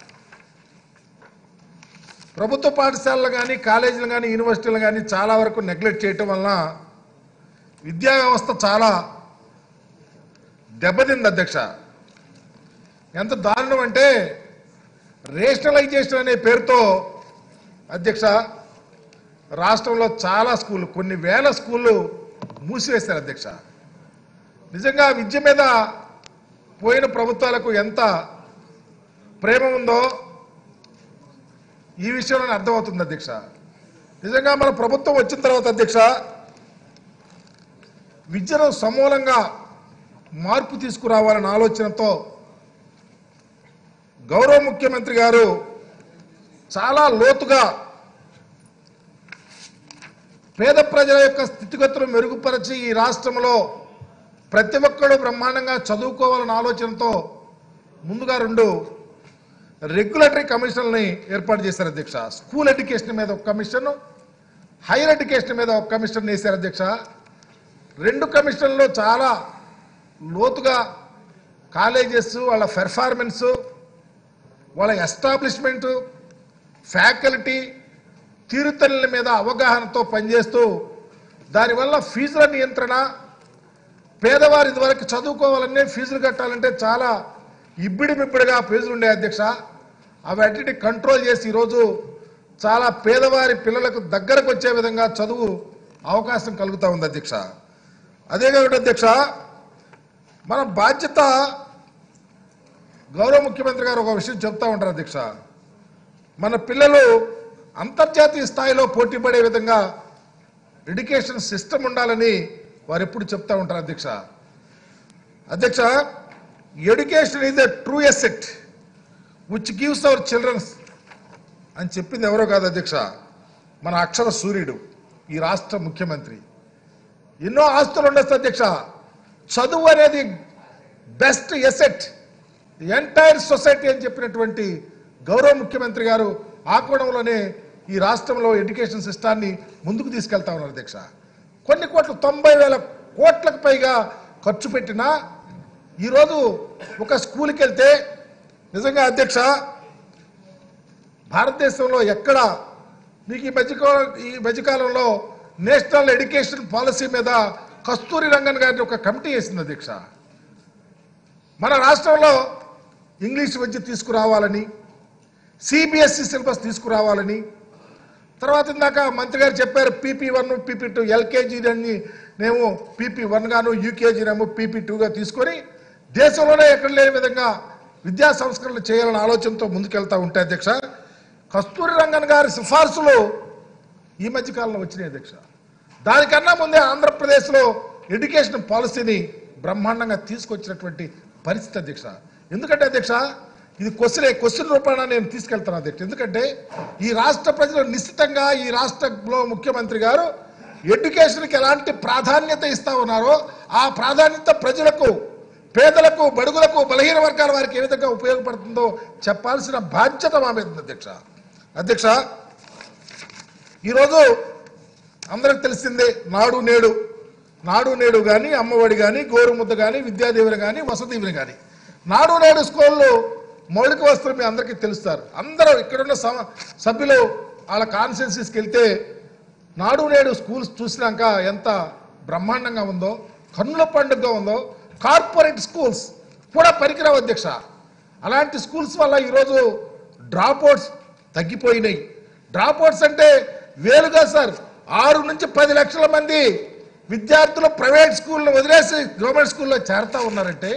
ప్రభుత్వ పాఠశాలలు కానీ కాలేజీలు కానీ యూనివర్సిటీలు కానీ చాలా వరకు నెగ్లెక్ట్ చేయటం వలన విద్యా వ్యవస్థ చాలా దెబ్బతింది అధ్యక్ష ఎంత దారుణం అంటే రేషనలైజేషన్ అనే పేరుతో అధ్యక్ష రాష్ట్రంలో చాలా స్కూళ్ళు కొన్ని వేల స్కూళ్ళు మూసివేశారు అధ్యక్ష నిజంగా విద్య మీద పోయిన ప్రభుత్వాలకు ఎంత ప్రేమ ఉందో ఈ విషయంలోనే అర్థమవుతుంది అధ్యక్ష నిజంగా మన ప్రభుత్వం వచ్చిన తర్వాత అధ్యక్ష విద్యను సమూలంగా మార్పు తీసుకురావాలన్న ఆలోచనతో గౌరవ ముఖ్యమంత్రి గారు చాలా లోతుగా పేద ప్రజల యొక్క స్థితిగతులు మెరుగుపరిచి ఈ రాష్ట్రంలో ప్రతి ఒక్కడు బ్రహ్మాండంగా చదువుకోవాలన్న ఆలోచనతో ముందుగా రెండు రెగ్యులేటరీ కమిషన్లని ఏర్పాటు చేశారు అధ్యక్ష స్కూల్ ఎడ్యుకేషన్ మీద ఒక కమిషన్ హైయర్ ఎడ్యుకేషన్ మీద ఒక కమిషన్ వేశారు అధ్యక్ష రెండు కమిషన్లో చాలా లోతుగా కాలేజెస్ వాళ్ళ పెర్ఫార్మెన్స్ వాళ్ళ ఎస్టాబ్లిష్మెంట్ ఫ్యాకల్టీ తీరుతెన్నుల మీద అవగాహనతో పనిచేస్తూ దానివల్ల ఫీజుల నియంత్రణ పేదవారు ఇదివరకు చదువుకోవాలనే ఫీజులు కట్టాలంటే చాలా ఇబ్బిడి మిబ్బిడిగా ఫీజులు ఉండే అధ్యక్ష అవన్నిటిని కంట్రోల్ చేసి ఈరోజు చాలా పేదవారి పిల్లలకు దగ్గరకు వచ్చే విధంగా చదువు అవకాశం కలుగుతూ ఉంది అధ్యక్ష అదే కాకుండా అధ్యక్ష మన బాధ్యత గౌరవ ముఖ్యమంత్రి గారు ఒక విషయం చెప్తా ఉంటారు అధ్యక్ష మన పిల్లలు అంతర్జాతీయ స్థాయిలో పోటీ పడే విధంగా ఎడ్యుకేషన్ సిస్టమ్ ఉండాలని వారు ఎప్పుడు చెప్తా ఉంటారు అధ్యక్ష అధ్యక్ష education is a true asset which gives our childrens అని చెప్పింది ఎవరో కాదు అధ్యక్ష మన అక్షర సూర్యుడు ఈ రాష్ట్ర ముఖ్యమంత్రి ఎన్నో ఆస్తులు ఉండొచ్చు అధ్యక్ష చదువు అనేది బెస్ట్ ఎసెట్ ఎంటైర్ సొసైటీ అని చెప్పినటువంటి గౌరవ ముఖ్యమంత్రి గారు ఆ కోణంలోనే ఈ రాష్ట్రంలో ఎడ్యుకేషన్ సిస్టాన్ని ముందుకు తీసుకెళ్తా ఉన్నారు అధ్యక్ష కొన్ని కోట్లు తొంభై వేల కోట్లకు పైగా ఖర్చు పెట్టినా ఈరోజు ఒక స్కూల్కి వెళ్తే నిజంగా అధ్యక్ష భారతదేశంలో ఎక్కడ మీకు ఈ మధ్యకాల ఈ మధ్యకాలంలో నేషనల్ ఎడ్యుకేషన్ పాలసీ మీద కస్తూరి రంగన్ గారిని ఒక కమిటీ వేసింది అధ్యక్ష మన రాష్ట్రంలో ఇంగ్లీష్ విద్య తీసుకురావాలని సిబిఎస్ఈ సిలబస్ తీసుకురావాలని తర్వాత ఇందాక మంత్రి గారు చెప్పారు PP one PP two LKG అని మేము పీపీ వన్ గాను యూకేజీ నేమో పీపీ టూగా తీసుకొని దేశంలోనే ఎక్కడ లేని విధంగా విద్యా సంస్కరణలు చేయాలనే ఆలోచనతో ముందుకెళ్తా ఉంటే అధ్యక్ష కస్తూరి రంగన్ గారి సిఫార్సులు ఈ మధ్య కాలంలో వచ్చినాయి అధ్యక్ష దానికన్నా ముందే ఆంధ్రప్రదేశ్లో ఎడ్యుకేషన్ పాలసీని బ్రహ్మాండంగా తీసుకొచ్చినటువంటి పరిస్థితి అధ్యక్ష ఎందుకంటే అధ్యక్ష ఇది క్వశ్చన్ క్వశ్చన్ రూపాన నేను తీసుకెళ్తాను అధ్యక్ష ఎందుకంటే ఈ రాష్ట్ర ప్రజలు నిశ్చితంగా ఈ రాష్ట్రంలో ముఖ్యమంత్రి గారు ఎడ్యుకేషన్కి ఎలాంటి ప్రాధాన్యత ఇస్తా ఉన్నారో ఆ ప్రాధాన్యత ప్రజలకు పేదలకు బడుగులకు బలహీన వర్గాల వారికి ఏ విధంగా ఉపయోగపడుతుందో చెప్పాల్సిన బాధ్యత మా మీద ఉంది అధ్యక్ష అధ్యక్ష ఈరోజు అందరికి తెలిసిందే నాడు నేడు నాడు నేడు కానీ అమ్మఒడి కానీ గోరుముద్ద కానీ విద్యాదీవెన కానీ వసతీవెన కానీ నాడు నేడు స్కూళ్ళు మౌలిక వస్తువులు మీ అందరికీ తెలుస్తారు అందరూ ఇక్కడున్న సమ- సభ్యులు వాళ్ళ కాన్స్టిట్యున్సీస్కి వెళ్తే నాడు నేడు స్కూల్స్ చూసినాక ఎంత బ్రహ్మాండంగా ఉందో కన్నుల పండుగగా ఉందో కార్పొరేట్ స్కూల్స్ కూడా పనికిరావు అధ్యక్ష అలాంటి స్కూల్స్ వల్ల ఈరోజు డ్రాప్ అవుట్స్ తగ్గిపోయినాయి డ్రాప్ అవుట్స్ అంటే వేలుగా సార్ ఆరు నుంచి పది లక్షల మంది విద్యార్థులు ప్రైవేట్ స్కూల్లో వదిలేసి గవర్నమెంట్ స్కూల్లో చేరుతా ఉన్నారంటే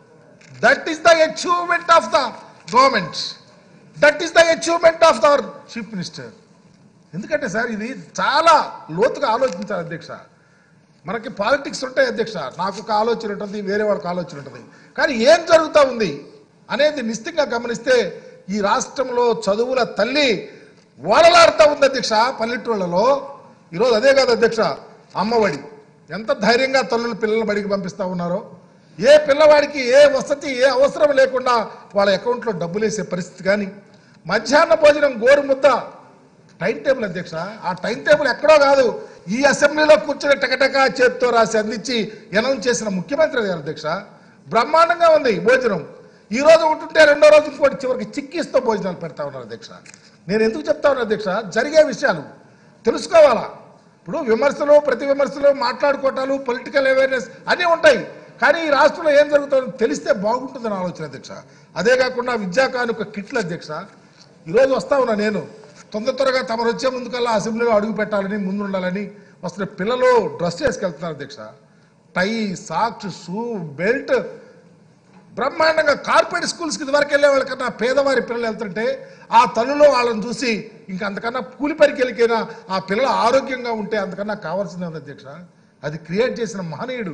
that is the achievement of the government that is the achievement of our chief minister ఎందుకంటే సార్ ఇది చాలా లోతుగా ఆలోచించాలి అధ్యక్ష మనకి పాలిటిక్స్ ఉంటాయి అధ్యక్ష నాకు ఒక ఆలోచన ఉంటుంది వేరే వాళ్ళకి ఆలోచన ఉంటుంది కానీ ఏం జరుగుతూ ఉంది అనేది నిశ్చితంగా గమనిస్తే ఈ రాష్ట్రంలో చదువుల తల్లి ఓడలాడుతూ ఉంది అధ్యక్ష పల్లెటూళ్ళలో ఈరోజు అదే కాదు అధ్యక్ష అమ్మఒడి ఎంత ధైర్యంగా తల్లులు పిల్లలు బడికి పంపిస్తా ఉన్నారో ఏ పిల్లవాడికి ఏ వసతి ఏ అవసరం లేకుండా వాళ్ళ అకౌంట్లో డబ్బులు వేసే పరిస్థితి కానీ మధ్యాహ్న భోజనం గోరు ముద్ద టైం టేబుల్ అధ్యక్ష ఆ టైం టేబుల్ ఎక్కడో కాదు ఈ అసెంబ్లీలో కూర్చొని టకటక చేత్తో రాసి అందించి అనౌన్స్ చేసిన ముఖ్యమంత్రి గారు అధ్యక్ష బ్రహ్మాండంగా ఉంది భోజనం ఈ రోజు ఉంటుంటే రెండో రోజు ఇంకోటి చివరికి చిక్కిస్తూ భోజనాలు పెడతా ఉన్నారు అధ్యక్ష నేను ఎందుకు చెప్తా ఉన్నాను అధ్యక్ష జరిగే విషయాలు తెలుసుకోవాలా ఇప్పుడు విమర్శలు ప్రతి విమర్శలు మాట్లాడుకోవటాలు పొలిటికల్ అవేర్నెస్ అన్నీ ఉంటాయి కానీ ఈ రాష్ట్రంలో ఏం జరుగుతుందో తెలిస్తే బాగుంటుందని ఆలోచన అధ్యక్ష అదే కాకుండా విద్యా కానుక కిట్లు అధ్యక్ష ఈరోజు వస్తా ఉన్నా నేను తొందర త్వరగా తమరు వచ్చే ముందుకల్లా అసెంబ్లీలో అడుగు పెట్టాలని ముందు ఉండాలని వస్తున్న పిల్లలు డ్రెస్ చేసుకెళ్తున్నారు అధ్యక్ష టై సాక్స్ షూ బెల్ట్ బ్రహ్మాండంగా కార్పొరేట్ స్కూల్స్కి ఇదివరకు వెళ్ళే వాళ్ళకన్నా పేదవారి పిల్లలు వెళ్తుంటే ఆ తల్లులో వాళ్ళని చూసి ఇంకా అంతకన్నా కూలి పనికి వెళ్ళికైనా ఆ పిల్లలు ఆరోగ్యంగా ఉంటే అంతకన్నా కావాల్సిందే ఉంది అధ్యక్ష అది క్రియేట్ చేసిన మహనీయుడు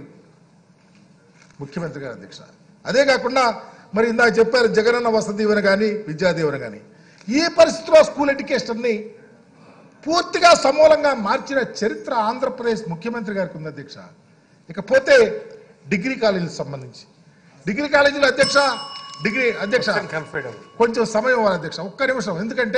ముఖ్యమంత్రి గారు అధ్యక్ష అదే కాకుండా మరి ఇందాక చెప్పారు జగనన్న వసతి దీవెన కానీ విద్యాదీవెన కానీ ఈ పరిస్థితిలో స్కూల్ ఎడ్యుకేషన్ని పూర్తిగా సమూలంగా మార్చిన చరిత్ర ఆంధ్రప్రదేశ్ ముఖ్యమంత్రి గారికి ఉంది అధ్యక్ష ఇకపోతే డిగ్రీ కాలేజీకి సంబంధించి డిగ్రీ కాలేజీలో అధ్యక్ష డిగ్రీ అధ్యక్ష కన్ఫైడ్ అవ్వదు కొంచెం సమయం ఇవ్వాలి అధ్యక్ష ఒక్క నిమిషం ఎందుకంటే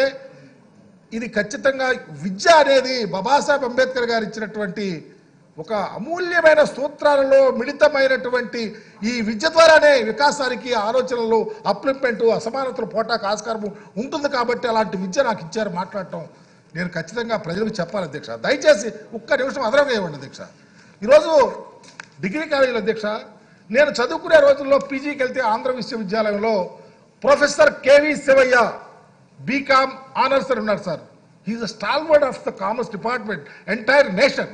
ఇది ఖచ్చితంగా విద్య అనేది బాబాసాహెబ్ అంబేద్కర్ గారు ఇచ్చినటువంటి ఒక అమూల్యమైన సూత్రాలలో మిళితమైనటువంటి ఈ విద్య ద్వారానే వికాసానికి ఆలోచనలు అప్లిప్మెంట్ అసమానతలు పోటాకు ఆస్కారం ఉంటుంది కాబట్టి అలాంటి విద్య నాకు ఇచ్చారు మాట్లాడటం నేను ఖచ్చితంగా ప్రజలకు చెప్పాలి అధ్యక్ష దయచేసి ఒక్క నిమిషం అదనంగా ఇవ్వండి అధ్యక్ష ఈరోజు డిగ్రీ కాలేజీలో అధ్యక్ష నేను చదువుకునే రోజుల్లో పీజీకి వెళ్తే ఆంధ్ర విశ్వవిద్యాలయంలో professor KV Sivaiah BCom honours అని ఉన్నారు sir he is a stalwart of the commerce department entire nation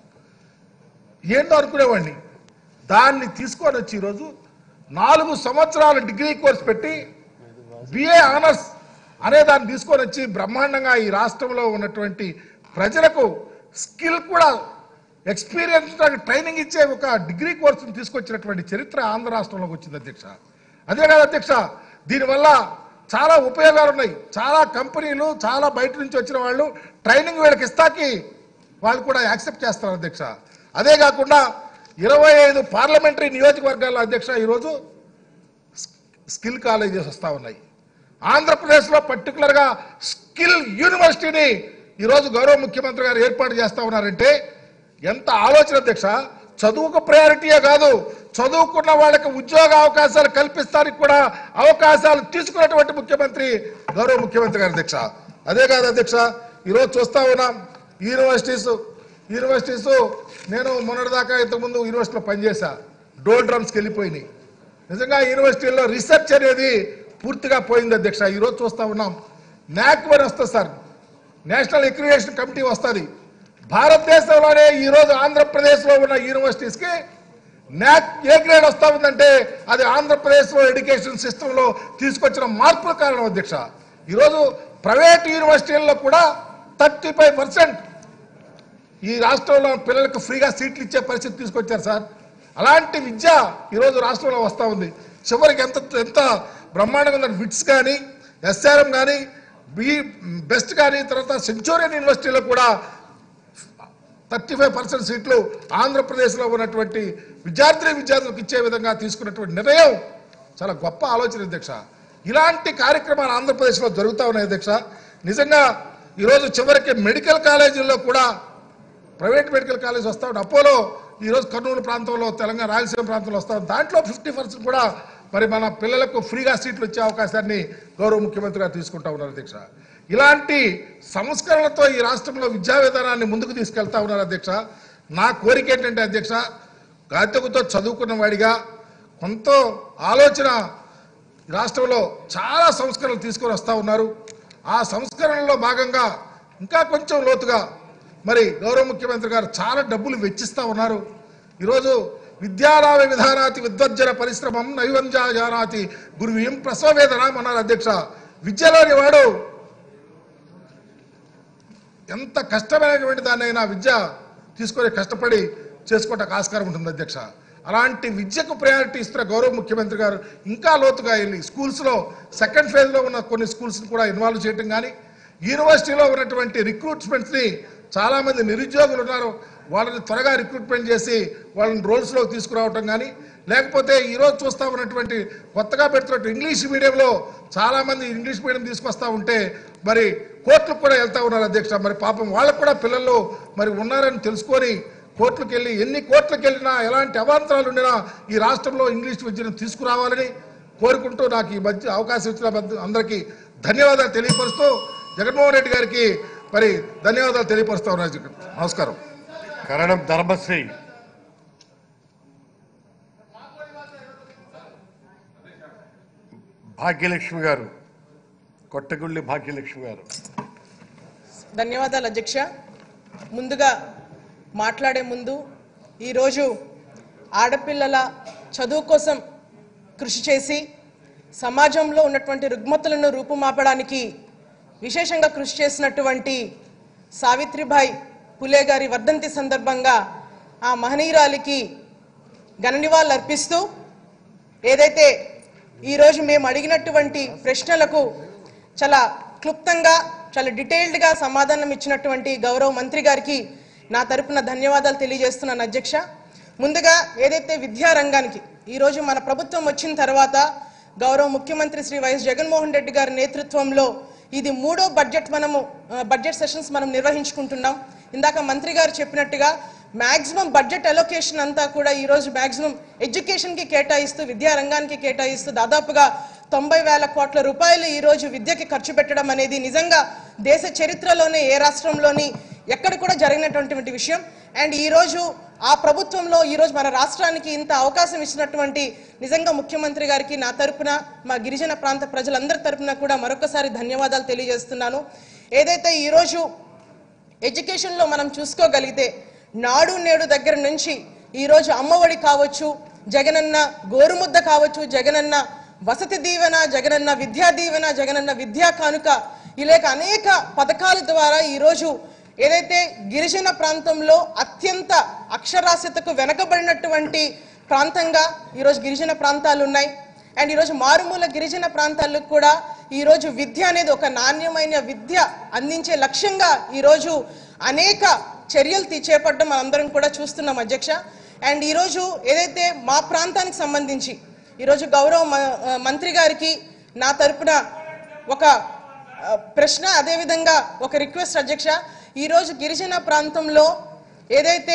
ఏందో అనుకునేవాడిని దాన్ని తీసుకొని వచ్చి ఈరోజు నాలుగు సంవత్సరాల డిగ్రీ కోర్స్ పెట్టి బిఏ ఆనర్స్ అనే దాన్ని తీసుకొని వచ్చి బ్రహ్మాండంగా ఈ రాష్ట్రంలో ఉన్నటువంటి ప్రజలకు స్కిల్ కూడా ఎక్స్పీరియన్స్ ట్రైనింగ్ ఇచ్చే ఒక డిగ్రీ కోర్సును తీసుకొచ్చినటువంటి చరిత్ర ఆంధ్ర రాష్ట్రంలోకి వచ్చింది అధ్యక్ష అదే కాదు అధ్యక్ష దీనివల్ల చాలా ఉపయోగాలు ఉన్నాయి చాలా కంపెనీలు చాలా బయట నుంచి వచ్చిన వాళ్ళు ట్రైనింగ్ వీళ్ళకి ఇస్తాకి వాళ్ళు కూడా యాక్సెప్ట్ చేస్తారు అధ్యక్ష అదే కాకుండా ఇరవై ఐదు పార్లమెంటరీ నియోజకవర్గాల అధ్యక్ష ఈరోజు స్కిల్ కాలేజెస్ వస్తూ ఉన్నాయి ఆంధ్రప్రదేశ్లో పర్టికులర్గా స్కిల్ యూనివర్సిటీని ఈరోజు గౌరవ ముఖ్యమంత్రి గారు ఏర్పాటు చేస్తా ఉన్నారంటే ఎంత ఆలోచన అధ్యక్ష చదువుకు ప్రయారిటీయే కాదు చదువుకున్న వాళ్ళకి ఉద్యోగ అవకాశాలు కల్పిస్తానికి కూడా అవకాశాలు తీసుకున్నటువంటి ముఖ్యమంత్రి గౌరవ ముఖ్యమంత్రి గారు అధ్యక్ష అదే కాదు అధ్యక్ష ఈరోజు చూస్తా ఉన్నాం యూనివర్సిటీస్ యూనివర్సిటీస్ నేను మొన్నటిదాకా ఇంతకుముందు యూనివర్సిటీలో పనిచేశా డోల్ డ్రమ్స్కి వెళ్ళిపోయినాయి నిజంగా యూనివర్సిటీల్లో రీసెర్చ్ అనేది పూర్తిగా పోయింది అధ్యక్ష ఈరోజు చూస్తా ఉన్నాం నాక్ వన్ వస్తుంది సార్ నేషనల్ ఎక్రియేషన్ కమిటీ వస్తుంది భారతదేశంలోనే ఈరోజు ఆంధ్రప్రదేశ్లో ఉన్న యూనివర్సిటీస్కి నాక్ ఏ గ్రేడ్ వస్తా ఉందంటే అది ఆంధ్రప్రదేశ్లో ఎడ్యుకేషన్ సిస్టంలో తీసుకొచ్చిన మార్పుల కారణం అధ్యక్ష ఈరోజు ప్రైవేట్ యూనివర్సిటీల్లో కూడా థర్టీ ఫైవ్ పర్సెంట్ ఈ రాష్ట్రంలో పిల్లలకు ఫ్రీగా సీట్లు ఇచ్చే పరిస్థితి తీసుకొచ్చారు సార్ అలాంటి విద్య ఈరోజు రాష్ట్రంలో వస్తూ ఉంది చివరికి ఎంత ఎంత బ్రహ్మాండంగా ఉందంటే విట్స్ కానీ ఎస్ఆర్ఎం కానీ బి బెస్ట్ కానీ తర్వాత సెంచూరియన్ యూనివర్సిటీలో కూడా థర్టీ ఫైవ్ పర్సెంట్ సీట్లు ఆంధ్రప్రదేశ్లో ఉన్నటువంటి విద్యార్థిని విద్యార్థులకు ఇచ్చే విధంగా తీసుకున్నటువంటి నిర్ణయం చాలా గొప్ప ఆలోచన అధ్యక్ష ఇలాంటి కార్యక్రమాలు ఆంధ్రప్రదేశ్లో జరుగుతూ ఉన్నాయి అధ్యక్ష నిజంగా ఈరోజు చివరికి మెడికల్ కాలేజీల్లో కూడా ప్రైవేట్ మెడికల్ కాలేజ్ వస్తా ఉంది అపోలో ఈరోజు కర్నూలు ప్రాంతంలో తెలంగాణ రాయలసీమ ప్రాంతంలో వస్తా ఉంది దాంట్లో ఫిఫ్టీ పర్సెంట్ కూడా మరి మన పిల్లలకు ఫ్రీగా సీట్లు ఇచ్చే అవకాశాన్ని గౌరవ ముఖ్యమంత్రి గారు తీసుకుంటా ఉన్నారు అధ్యక్ష ఇలాంటి సంస్కరణలతో ఈ రాష్ట్రంలో విద్యా విధానాన్ని ముందుకు తీసుకెళ్తా ఉన్నారు అధ్యక్ష నా కోరిక ఏంటంటే అధ్యక్ష గాతకుతో చదువుకున్న వాడిగా కొంత ఆలోచన ఈ రాష్ట్రంలో చాలా సంస్కరణలు తీసుకొని వస్తూ ఉన్నారు ఆ సంస్కరణలో భాగంగా ఇంకా కొంచెం లోతుగా మరి గౌరవ ముఖ్యమంత్రి గారు చాలా డబ్బులు వెచ్చిస్తూ ఉన్నారు ఈరోజు విద్యారామ విధానాతి విద్వజ్జన పరిశ్రమం నైవంజా జానాతి గురువీం ప్రసవవేదనం అన్నారు అధ్యక్ష విద్యలోని వాడు ఎంత కష్టమైనటువంటి దాన్నైనా విద్య తీసుకొని కష్టపడి చేసుకోవటానికి ఆస్కారం ఉంటుంది అధ్యక్ష అలాంటి విద్యకు ప్రయారిటీ ఇస్తున్న గౌరవ ముఖ్యమంత్రి గారు ఇంకా లోతుగా వెళ్ళి స్కూల్స్లో సెకండ్ ఫేజ్లో ఉన్న కొన్ని స్కూల్స్ని కూడా ఇన్వాల్వ్ చేయడం కానీ యూనివర్సిటీలో ఉన్నటువంటి రిక్రూట్మెంట్స్ని చాలామంది నిరుద్యోగులు ఉన్నారు వాళ్ళని త్వరగా రిక్రూట్మెంట్ చేసి వాళ్ళని రోల్స్లో తీసుకురావటం కానీ లేకపోతే ఈరోజు చూస్తా ఉన్నటువంటి కొత్తగా పెడుతున్నట్టు ఇంగ్లీష్ మీడియంలో చాలామంది ఇంగ్లీష్ మీడియం తీసుకొస్తా ఉంటే మరి కోర్టులకు కూడా వెళ్తా ఉన్నారు అధ్యక్ష మరి పాపం వాళ్ళకు కూడా పిల్లలు మరి ఉన్నారని తెలుసుకొని కోర్టులకు వెళ్ళి ఎన్ని కోర్టులకు వెళ్ళినా ఎలాంటి అవాంతరాలు ఉండినా ఈ రాష్ట్రంలో ఇంగ్లీష్ విద్యను తీసుకురావాలని కోరుకుంటూ నాకు ఈ మధ్య అవకాశం ఇచ్చిన బద్ద- అందరికీ ధన్యవాదాలు తెలియపరుస్తూ జగన్మోహన్ రెడ్డి గారికి మరి ధన్యవాదాలు తెలియపరుస్తా ఉన్నారు నమస్కారం కరణం ధర్మశ్రీ భాగ్యలక్ష్మి గారు కొట్టగుళ్ళి భాగ్యలక్ష్మి గారు ధన్యవాదాలు అధ్యక్ష ముందుగా మాట్లాడే ముందు ఈరోజు ఆడపిల్లల చదువు కోసం కృషి చేసి సమాజంలో ఉన్నటువంటి రుగ్మతలను రూపుమాపడానికి విశేషంగా కృషి చేసినటువంటి సావిత్రిబాయి పులే గారి వర్ధంతి సందర్భంగా ఆ మహనీయురాలికి ఘన నివాళులు అర్పిస్తూ ఏదైతే ఈరోజు మేము అడిగినటువంటి ప్రశ్నలకు చాలా క్లుప్తంగా చాలా డీటెయిల్డ్గా సమాధానం ఇచ్చినటువంటి గౌరవ మంత్రి గారికి నా తరపున ధన్యవాదాలు తెలియజేస్తున్నాను అధ్యక్ష ముందుగా ఏదైతే విద్యా రంగానికి ఈరోజు మన ప్రభుత్వం వచ్చిన తర్వాత గౌరవ ముఖ్యమంత్రి శ్రీ వైఎస్ జగన్మోహన్ రెడ్డి గారి నేతృత్వంలో ఇది మూడో బడ్జెట్ మనము ఆ, బడ్జెట్ సెషన్స్ మనం నిర్వహించుకుంటున్నాం ఇందాక మంత్రి గారు చెప్పినట్టుగా మాక్సిమం బడ్జెట్ అలొకేషన్ అంతా కూడా ఈ రోజు మాక్సిమం ఎడ్యుకేషన్ కి కేటాయిస్తూ విద్యా రంగానికి కేటాయిస్తూ దాదాపుగా తొంభై వేల కోట్ల రూపాయలు ఈ రోజు విద్యకి ఖర్చు పెట్టడం అనేది నిజంగా దేశ చరిత్రలోనే ఏ రాష్ట్రంలోని ఎక్కడ కూడా జరిగినటువంటి విషయం అండ్ ఈ రోజు ఆ ప్రభుత్వంలో ఈరోజు మన రాష్ట్రానికి ఇంత అవకాశం ఇచ్చినటువంటి నిజంగా ముఖ్యమంత్రి గారికి నా తరపున మా గిరిజన ప్రాంత ప్రజలందరి తరపున కూడా మరొకసారి ధన్యవాదాలు తెలియజేస్తున్నాను ఏదైతే ఈరోజు ఎడ్యుకేషన్లో మనం చూసుకోగలిగితే నాడు నేడు దగ్గర నుంచి ఈరోజు అమ్మఒడి కావచ్చు జగనన్న గోరుముద్ద కావచ్చు జగనన్న వసతి దీవెన జగనన్న విద్యా దీవెన జగనన్న విద్యా కానుక ఇలాగ అనేక పథకాల ద్వారా ఈరోజు ఏదైతే గిరిజన ప్రాంతంలో అత్యంత అక్షరాస్యతకు వెనకబడినటువంటి ప్రాంతంగా ఈరోజు గిరిజన ప్రాంతాలు ఉన్నాయి అండ్ ఈరోజు మారుమూల గిరిజన ప్రాంతాలకు కూడా ఈరోజు విద్య అనేది ఒక నాణ్యమైన విద్య అందించే లక్ష్యంగా ఈరోజు అనేక చర్యలు తీ- చేపట్టడం మనందరం కూడా చూస్తున్నాం అధ్యక్ష అండ్ ఈరోజు ఏదైతే మా ప్రాంతానికి సంబంధించి ఈరోజు గౌరవ మ- ఆ, మంత్రి గారికి నా తరపున ఒక ఆ, ప్రశ్న అదేవిధంగా ఒక రిక్వెస్ట్ అధ్యక్ష ఈరోజు గిరిజన ప్రాంతంలో ఏదైతే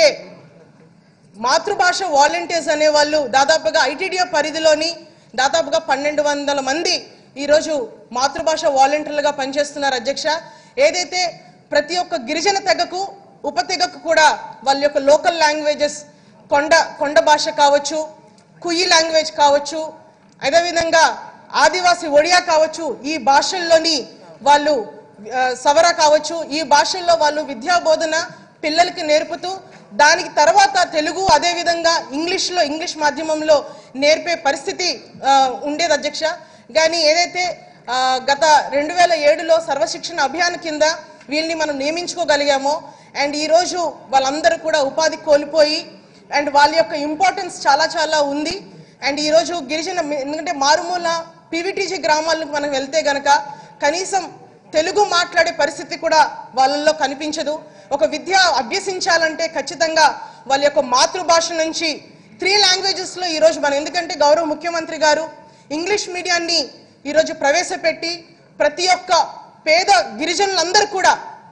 మాతృభాష వాలంటీర్స్ అనే వాళ్ళు దాదాపుగా ఐటీడీఏ పరిధిలోని దాదాపుగా పన్నెండు వందల మంది ఈరోజు మాతృభాష వాలంటీర్లుగా పనిచేస్తున్నారు అధ్యక్ష ఏదైతే ప్రతి ఒక్క గిరిజన తెగకు ఉప తెగకు కూడా వాళ్ళ యొక్క లోకల్ లాంగ్వేజెస్ కొండ కొండ భాష కావచ్చు కుయి లాంగ్వేజ్ కావచ్చు అదేవిధంగా ఆదివాసి ఒడియా కావచ్చు ఈ భాషల్లోని వాళ్ళు ఆ, సవర కావచ్చు ఈ భాషల్లో వాళ్ళు విద్యా బోధన పిల్లలకి నేర్పుతూ దానికి తర్వాత తెలుగు అదే విధంగా ఇంగ్లీష్లో ఇంగ్లీష్ మాధ్యమంలో నేర్పే పరిస్థితి ఆ, ఉండేది అధ్యక్ష కానీ ఏదైతే ఆ, గత రెండు వేల ఏడులో సర్వశిక్షణ అభియాన్ కింద వీళ్ళని మనం నియమించుకోగలిగామో అండ్ ఈరోజు వాళ్ళందరూ కూడా ఉపాధి కోల్పోయి అండ్ వాళ్ళ యొక్క ఇంపార్టెన్స్ చాలా చాలా ఉంది అండ్ ఈరోజు గిరిజన ఎందుకంటే మారుమూల పీవీటీజీ గ్రామాలకు మనం వెళ్తే గనక కనీసం తెలుగు మాట్లాడే పరిస్థితి కూడా వాళ్ళల్లో కనిపించదు ఒక విద్య అభ్యసించాలంటే ఖచ్చితంగా వాళ్ళ యొక్క మాతృభాష నుంచి త్రీ లాంగ్వేజెస్లో ఈరోజు మనం ఎందుకంటే గౌరవ ముఖ్యమంత్రి గారు ఇంగ్లీష్ మీడియాన్ని ఈరోజు ప్రవేశపెట్టి ప్రతి ఒక్క పేద గిరిజనులందరూ కూడా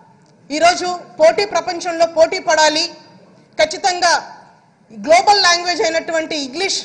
ఈరోజు పోటీ ప్రపంచంలో పోటీ పడాలి ఖచ్చితంగా గ్లోబల్ లాంగ్వేజ్ అయినటువంటి ఇంగ్లీష్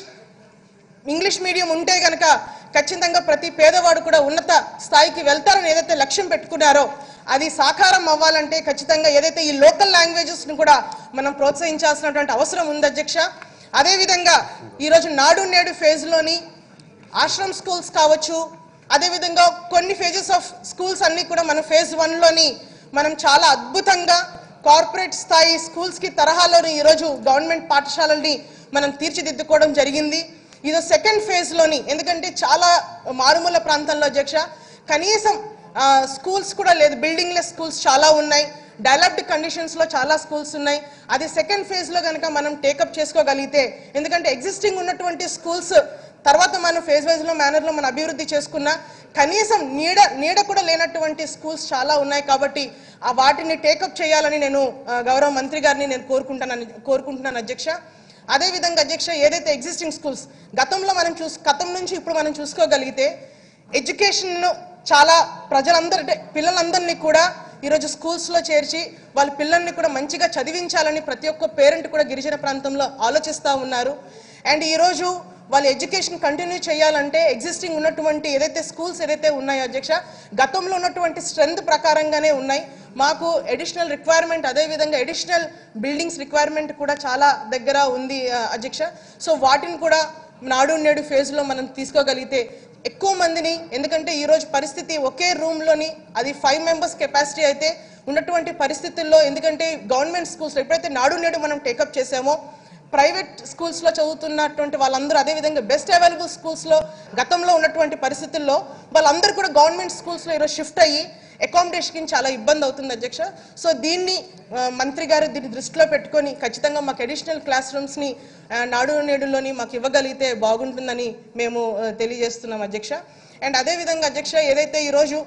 ఇంగ్లీష్ మీడియం ఉంటే గనక ఖచ్చితంగా ప్రతి పేదవాడు కూడా ఉన్నత స్థాయికి వెళ్తారని ఏదైతే లక్ష్యం పెట్టుకున్నారో అది సాకారం అవ్వాలంటే ఖచ్చితంగా ఏదైతే ఈ లోకల్ లాంగ్వేజెస్ని కూడా మనం ప్రోత్సహించాల్సినటువంటి అవసరం ఉంది అధ్యక్ష అదేవిధంగా ఈరోజు నాడు నేడు ఫేజ్లోని ఆశ్రమ్ స్కూల్స్ కావచ్చు అదేవిధంగా కొన్ని ఫేజెస్ ఆఫ్ స్కూల్స్ అన్ని కూడా మన ఫేజ్ వన్లోని మనం చాలా అద్భుతంగా కార్పొరేట్ స్థాయి స్కూల్స్కి తరహాలోని ఈరోజు గవర్నమెంట్ పాఠశాలల్ని మనం తీర్చిదిద్దుకోవడం జరిగింది ఇది సెకండ్ ఫేజ్లోని ఎందుకంటే చాలా మారుమూల ప్రాంతంలో అధ్యక్ష కనీసం స్కూల్స్ కూడా లేదు బిల్డింగ్ లెస్ స్కూల్స్ చాలా ఉన్నాయి డెవలప్డ్ కండిషన్స్లో చాలా స్కూల్స్ ఉన్నాయి అది సెకండ్ ఫేజ్లో కనుక మనం టేకప్ చేసుకోగలిగితే ఎందుకంటే ఎగ్జిస్టింగ్ ఉన్నటువంటి స్కూల్స్ తర్వాత మనం ఫేజ్ వైజ్లో మేనర్లో మనం అభివృద్ధి చేసుకున్నా కనీసం నీడ నీడ కూడా లేనటువంటి స్కూల్స్ చాలా ఉన్నాయి కాబట్టి ఆ వాటిని టేకప్ చేయాలని నేను ఆ, గౌరవ మంత్రి గారిని నేను కోరుకుంటాను కోరుకుంటున్నాను అధ్యక్ష అదేవిధంగా అధ్యక్ష ఏదైతే ఎగ్జిస్టింగ్ స్కూల్స్ గతంలో మనం చూస్ గతం నుంచి ఇప్పుడు మనం చూసుకోగలిగితే ఎడ్యుకేషన్ చాలా ప్రజలందరి అంటే పిల్లలందరినీ కూడా ఈరోజు స్కూల్స్లో చేర్చి వాళ్ళ పిల్లల్ని కూడా మంచిగా చదివించాలని ప్రతి ఒక్క పేరెంట్ కూడా గిరిజన ప్రాంతంలో ఆలోచిస్తూ ఉన్నారు అండ్ ఈరోజు వాళ్ళ ఎడ్యుకేషన్ కంటిన్యూ చేయాలంటే ఎగ్జిస్టింగ్ ఉన్నటువంటి ఏదైతే స్కూల్స్ ఏదైతే ఉన్నాయో అధ్యక్ష గతంలో ఉన్నటువంటి స్ట్రెంత్ ప్రకారంగానే ఉన్నాయి మాకు ఎడిషనల్ రిక్వైర్మెంట్ అదేవిధంగా ఎడిషనల్ బిల్డింగ్స్ రిక్వైర్మెంట్ కూడా చాలా దగ్గర ఉంది ఆ, అధ్యక్ష సో వాటిని కూడా నాడు నేడు ఫేజ్లో మనం తీసుకోగలిగితే ఎక్కువ మందిని ఎందుకంటే ఈరోజు పరిస్థితి ఒకే రూమ్లోని అది ఫైవ్ మెంబర్స్ కెపాసిటీ అయితే ఉన్నటువంటి పరిస్థితుల్లో ఎందుకంటే గవర్నమెంట్ స్కూల్స్ ఎప్పుడైతే నాడు నేడు మనం టేకప్ చేసామో ప్రైవేట్ స్కూల్స్లో చదువుతున్నటువంటి వాళ్ళందరూ అదేవిధంగా బెస్ట్ అవైలబుల్ స్కూల్స్లో గతంలో ఉన్నటువంటి పరిస్థితుల్లో వాళ్ళందరూ కూడా గవర్నమెంట్ స్కూల్స్లో ఈరోజు షిఫ్ట్ అయ్యి అకామిడేషన్కి చాలా ఇబ్బంది అవుతుంది అధ్యక్ష సో దీన్ని ఆ, మంత్రి గారు దీన్ని దృష్టిలో పెట్టుకొని ఖచ్చితంగా మాకు అడిషనల్ క్లాస్ రూమ్స్ని నాడు నేడులోని మాకు ఇవ్వగలిగితే బాగుంటుందని మేము ఆ, తెలియజేస్తున్నాం అధ్యక్ష అండ్ అదేవిధంగా అధ్యక్ష ఏదైతే ఈరోజు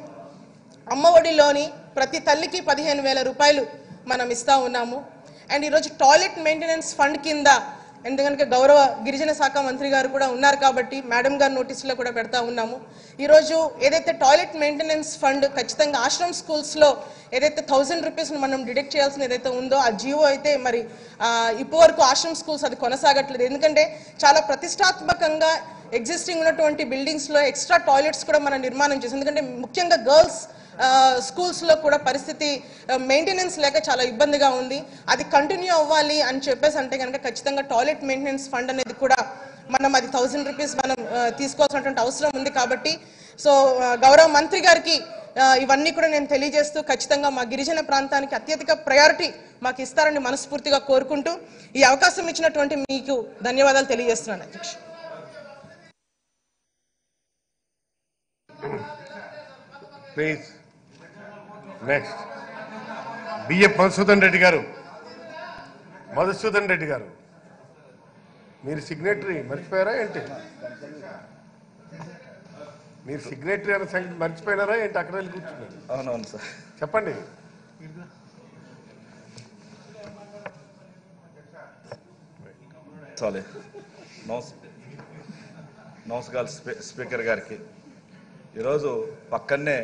అమ్మఒడిలోని ప్రతి తల్లికి పదిహేను వేల రూపాయలు మనం ఇస్తా ఉన్నాము అండ్ ఈరోజు టాయిలెట్ మెయింటెనెన్స్ ఫండ్ కింద ఎందుకంటే గౌరవ గిరిజన శాఖ మంత్రి గారు కూడా ఉన్నారు కాబట్టి మేడం గారు నోటీసులో కూడా పెడతా ఉన్నాము ఈరోజు ఏదైతే టాయిలెట్ మెయింటెనెన్స్ ఫండ్ ఖచ్చితంగా ఆశ్రమ్ స్కూల్స్లో ఏదైతే థౌజండ్ రూపీస్ మనం డిడక్ట్ చేయాల్సిన ఏదైతే ఉందో ఆ జీవో అయితే మరి ఆ, ఇప్పటివరకు ఆశ్రమ్ స్కూల్స్ అది కొనసాగట్లేదు ఎందుకంటే చాలా ప్రతిష్టాత్మకంగా ఎగ్జిస్టింగ్ ఉన్నటువంటి బిల్డింగ్స్లో ఎక్స్ట్రా టాయిలెట్స్ కూడా మనం నిర్మాణం చేసాం ఎందుకంటే ముఖ్యంగా గర్ల్స్ స్కూల్స్లో కూడా పరిస్థితి మెయింటెనెన్స్ లేక చాలా ఇబ్బందిగా ఉంది అది కంటిన్యూ అవ్వాలి అని చెప్పేసి అంటే కనుక ఖచ్చితంగా టాయిలెట్ మెయింటెనెన్స్ ఫండ్ అనేది కూడా మనం అది థౌసండ్ రూపీస్ మనం ఆ, తీసుకోవాల్సినటువంటి అవసరం ఉంది కాబట్టి సో ఆ, గౌరవ మంత్రి గారికి ఆ, ఇవన్నీ కూడా నేను తెలియజేస్తూ ఖచ్చితంగా మా గిరిజన ప్రాంతానికి అత్యధిక ప్రయారిటీ మాకు ఇస్తారని మనస్ఫూర్తిగా కోరుకుంటూ ఈ అవకాశం ఇచ్చినటువంటి మీకు ధన్యవాదాలు తెలియజేస్తున్నాను అధ్యక్ష please next BF Madhusudan Reddy గారు మధుసూదన్ రెడ్డి గారు మీరు సిగ్నేటరీ మర్చిపోయారా ఏంటి మీరు సిగ్నేటరీ అనే సంగతి మర్చిపోయినారా ఏంటి అక్కడ వెళ్ళి కూర్చున్నారు అవునవును సార్ చెప్పండి చాలే నమస్ నమస్కారం స్పీ- స్పీకర్ గారికి ఈరోజు పక్కనే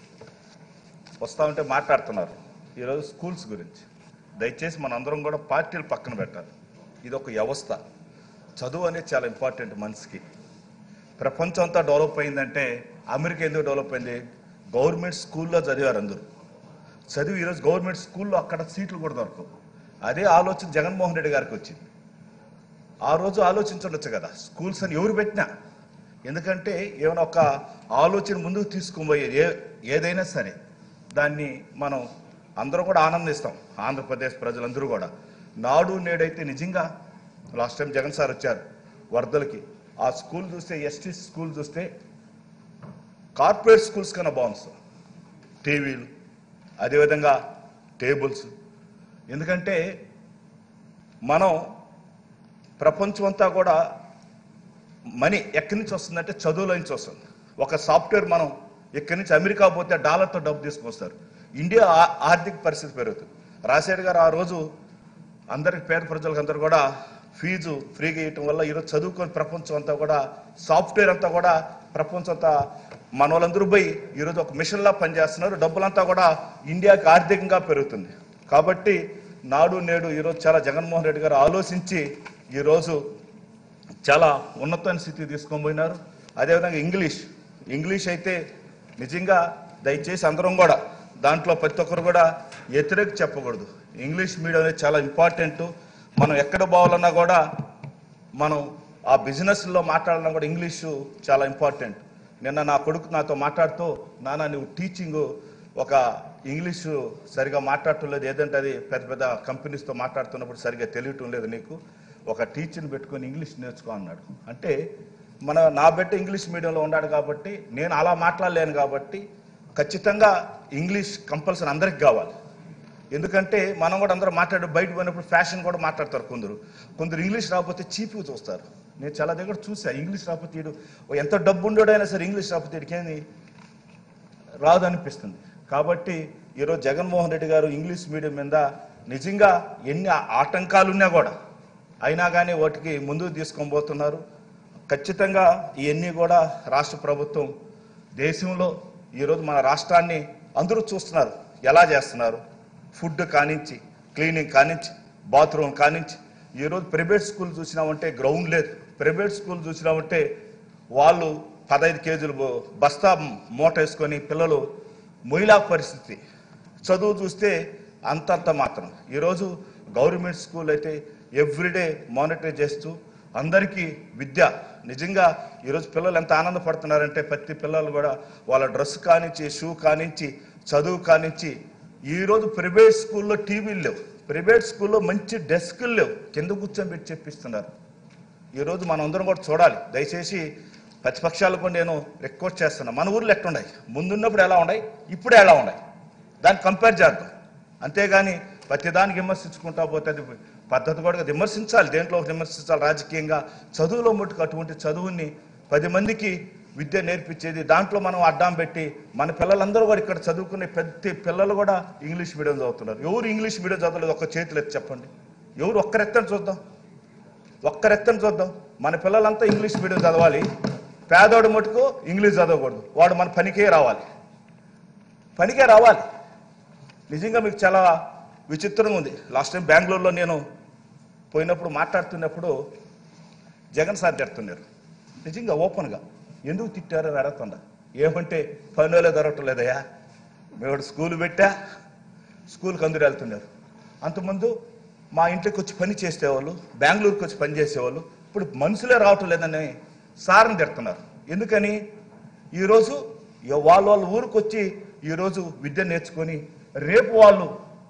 వస్తా ఉంటే మాట్లాడుతున్నారు ఈరోజు స్కూల్స్ గురించి దయచేసి మనందరం కూడా పార్టీలు పక్కన పెట్టాలి ఇది ఒక వ్యవస్థ చదువు అనేది చాలా ఇంపార్టెంట్ మనిషికి ప్రపంచం అంతా డెవలప్ అయిందంటే అమెరికా ఎందుకు డెవలప్ అయింది గవర్నమెంట్ స్కూల్లో చదివారు అందరూ చదివి ఈరోజు గవర్నమెంట్ స్కూల్లో అక్కడ సీట్లు కూడా దొరకవు అదే ఆలోచన జగన్మోహన్ రెడ్డి గారికి వచ్చింది ఆ రోజు ఆలోచించుండొచ్చు కదా స్కూల్స్ అని ఎవరు పెట్టినా ఎందుకంటే ఏమైనా ఒక ఆలోచన ముందుకు తీసుకుపోయే ఏ ఏదైనా సరే దాన్ని మనం అందరం కూడా ఆనందిస్తాం ఆంధ్రప్రదేశ్ ప్రజలందరూ కూడా నాడు నేడైతే నిజంగా లాస్ట్ టైం జగన్ సార్ వచ్చారు వరదలకి ఆ స్కూల్ చూస్తే ఎస్టీ స్కూల్ చూస్తే కార్పొరేట్ స్కూల్స్ కన్నా బాగుంది సార్ టీవీలు అదేవిధంగా టేబుల్స్ ఎందుకంటే మనం ప్రపంచం అంతా కూడా మనీ ఎక్కడి నుంచి వస్తుందంటే చదువులో నుంచి వస్తుంది ఒక సాఫ్ట్వేర్ మనం ఎక్కడి నుంచి అమెరికా పోతే డాలర్తో డబ్బు తీసుకొస్తారు ఇండియా ఆ- ఆర్థిక పరిస్థితి పెరుగుతుంది రాజశేఖర్ గారు ఆ రోజు అందరికి పేద ప్రజలకు అందరూ కూడా ఫీజు ఫ్రీగా ఇవ్వటం వల్ల ఈరోజు చదువుకొని ప్రపంచం అంతా కూడా సాఫ్ట్వేర్ అంతా కూడా ప్రపంచం అంతా మన వాళ్ళందరూ పోయి ఈరోజు ఒక మిషన్లా పనిచేస్తున్నారు డబ్బులంతా కూడా ఇండియాకి ఆర్థికంగా పెరుగుతుంది కాబట్టి నాడు నేడు ఈరోజు చాలా జగన్మోహన్ రెడ్డి గారు ఆలోచించి ఈరోజు చాలా ఉన్నతమైన స్థితి తీసుకొని పోయినారు అదేవిధంగా ఇంగ్లీష్ ఇంగ్లీష్ అయితే నిజంగా దయచేసి అందరం కూడా దాంట్లో ప్రతి ఒక్కరు కూడా వ్యతిరేక చెప్పకూడదు ఇంగ్లీష్ మీడియం అనేది చాలా ఇంపార్టెంట్ మనం ఎక్కడ పోవాలన్నా కూడా మనం ఆ బిజినెస్లో మాట్లాడాలన్నా కూడా ఇంగ్లీషు చాలా ఇంపార్టెంట్ నిన్న నా కొడుకు నాతో మాట్లాడుతూ నాన్న నువ్వు టీచింగ్ ఒక ఇంగ్లీషు సరిగా మాట్లాడటం లేదు ఏదంటే అది పెద్ద పెద్ద కంపెనీస్తో మాట్లాడుతున్నప్పుడు సరిగా తెలియటం లేదు నీకు ఒక టీచర్ని పెట్టుకొని ఇంగ్లీష్ నేర్చుకో అన్నాడు అంటే మన నా బిడ్డ ఇంగ్లీష్ మీడియంలో ఉన్నాడు కాబట్టి నేను అలా మాట్లాడలేను కాబట్టి ఖచ్చితంగా ఇంగ్లీష్ కంపల్సరీ అందరికి కావాలి ఎందుకంటే మనం కూడా అందరూ మాట్లాడు బయట పోయినప్పుడు ఫ్యాషన్ కూడా మాట్లాడతారు కొందరు కొందరు ఇంగ్లీష్ రాకపోతే చీప్గా చూస్తారు నేను చాలా దగ్గర చూసా ఇంగ్లీష్ రాకపోతే వీడు ఎంత డబ్బు ఉండోడైనా సరే ఇంగ్లీష్ రాకపోతే వీడికేంది రాదు అనిపిస్తుంది కాబట్టి ఈరోజు జగన్మోహన్ రెడ్డి గారు ఇంగ్లీష్ మీడియం మీద నిజంగా ఎన్ని ఆ- ఆటంకాలు ఉన్నా కూడా అయినా కానీ వాటికి ముందుకు తీసుకొని పోతున్నారు ఖచ్చితంగా ఇవన్నీ కూడా రాష్ట్ర ప్రభుత్వం దేశంలో ఈరోజు మన రాష్ట్రాన్ని అందరూ చూస్తున్నారు ఎలా చేస్తున్నారు ఫుడ్ కానించి క్లీనింగ్ కానించి బాత్రూమ్ కానించి ఈరోజు ప్రైవేట్ స్కూల్ చూసినామంటే గ్రౌండ్ లేదు ప్రైవేట్ స్కూల్ చూసినామంటే వాళ్ళు పదహైదు కేజీలు బో- బస్తా మూట వేసుకొని పిల్లలు మొయిలా పరిస్థితి చదువు చూస్తే అంతంత మాత్రం ఈరోజు గవర్నమెంట్ స్కూల్ అయితే ఎవ్రీడే మానిటర్ చేస్తూ అందరికీ విద్య నిజంగా ఈరోజు పిల్లలు ఎంత ఆనందపడుతున్నారంటే ప్రతి పిల్లలు కూడా వాళ్ళ డ్రెస్ కానించి షూ కానించి చదువు కానించి ఈరోజు ప్రైవేట్ స్కూల్లో టీవీలు లేవు ప్రైవేట్ స్కూల్లో మంచి డెస్కులు లేవు కింద కూర్చొని పెట్టి చెప్పిస్తున్నారు ఈరోజు మనం అందరం కూడా చూడాలి దయచేసి ప్రతిపక్షాలకు నేను రిక్వెస్ట్ చేస్తున్నా మన ఊర్లో ఎట్లున్నాయి ముందున్నప్పుడు ఎలా ఉన్నాయి ఇప్పుడు ఎలా ఉన్నాయి దాన్ని కంపేర్ చేద్దాం అంతేగాని ప్రతిదానికి విమర్శించుకుంటా పోతే అది పద్ధతి కూడా కాదు. విమర్శించాలి దేంట్లో ఒకటి విమర్శించాలి రాజకీయంగా చదువులో మట్టుకు అటువంటి చదువుని పది మందికి విద్య నేర్పించేది దాంట్లో మనం అడ్డం పెట్టి మన పిల్లలందరూ కూడా ఇక్కడ చదువుకునే ప్రతి పిల్లలు కూడా ఇంగ్లీష్ మీడియం చదువుతున్నారు ఎవరు ఇంగ్లీష్ మీడియం చదవలేదు ఒక్క చేతులు ఎత్తి చెప్పండి ఎవరు ఒక్కరెత్తని చూద్దాం ఒక్కరెత్తని చూద్దాం మన పిల్లలంతా ఇంగ్లీష్ మీడియం చదవాలి పేదోడు మటుకు ఇంగ్లీష్ చదవకూడదు వాడు మన పనికే రావాలి పనికే రావాలి నిజంగా మీకు చాలా విచిత్రంగా ఉంది లాస్ట్ టైం బెంగళూరులో నేను పోయినప్పుడు మాట్లాడుతున్నప్పుడు జగన్ సార్ తిడుతున్నారు నిజంగా ఓపెన్గా ఎందుకు తిట్టారో అడుగుతుండ ఏమంటే పనులే దొరకటం లేదయ్యా మేము స్కూల్ పెట్టా స్కూల్కి అందరూ వెళ్తున్నారు అంతకుముందు మా ఇంట్లోకి వచ్చి పని చేసేవాళ్ళు బెంగళూరుకి వచ్చి పని చేసేవాళ్ళు ఇప్పుడు మనుషులే రావటం లేదని సార్ని తిడుతున్నారు ఎందుకని ఈరోజు ఇక వాళ్ళ వాళ్ళ ఊరికి వచ్చి ఈరోజు విద్య నేర్చుకొని రేపు వాళ్ళు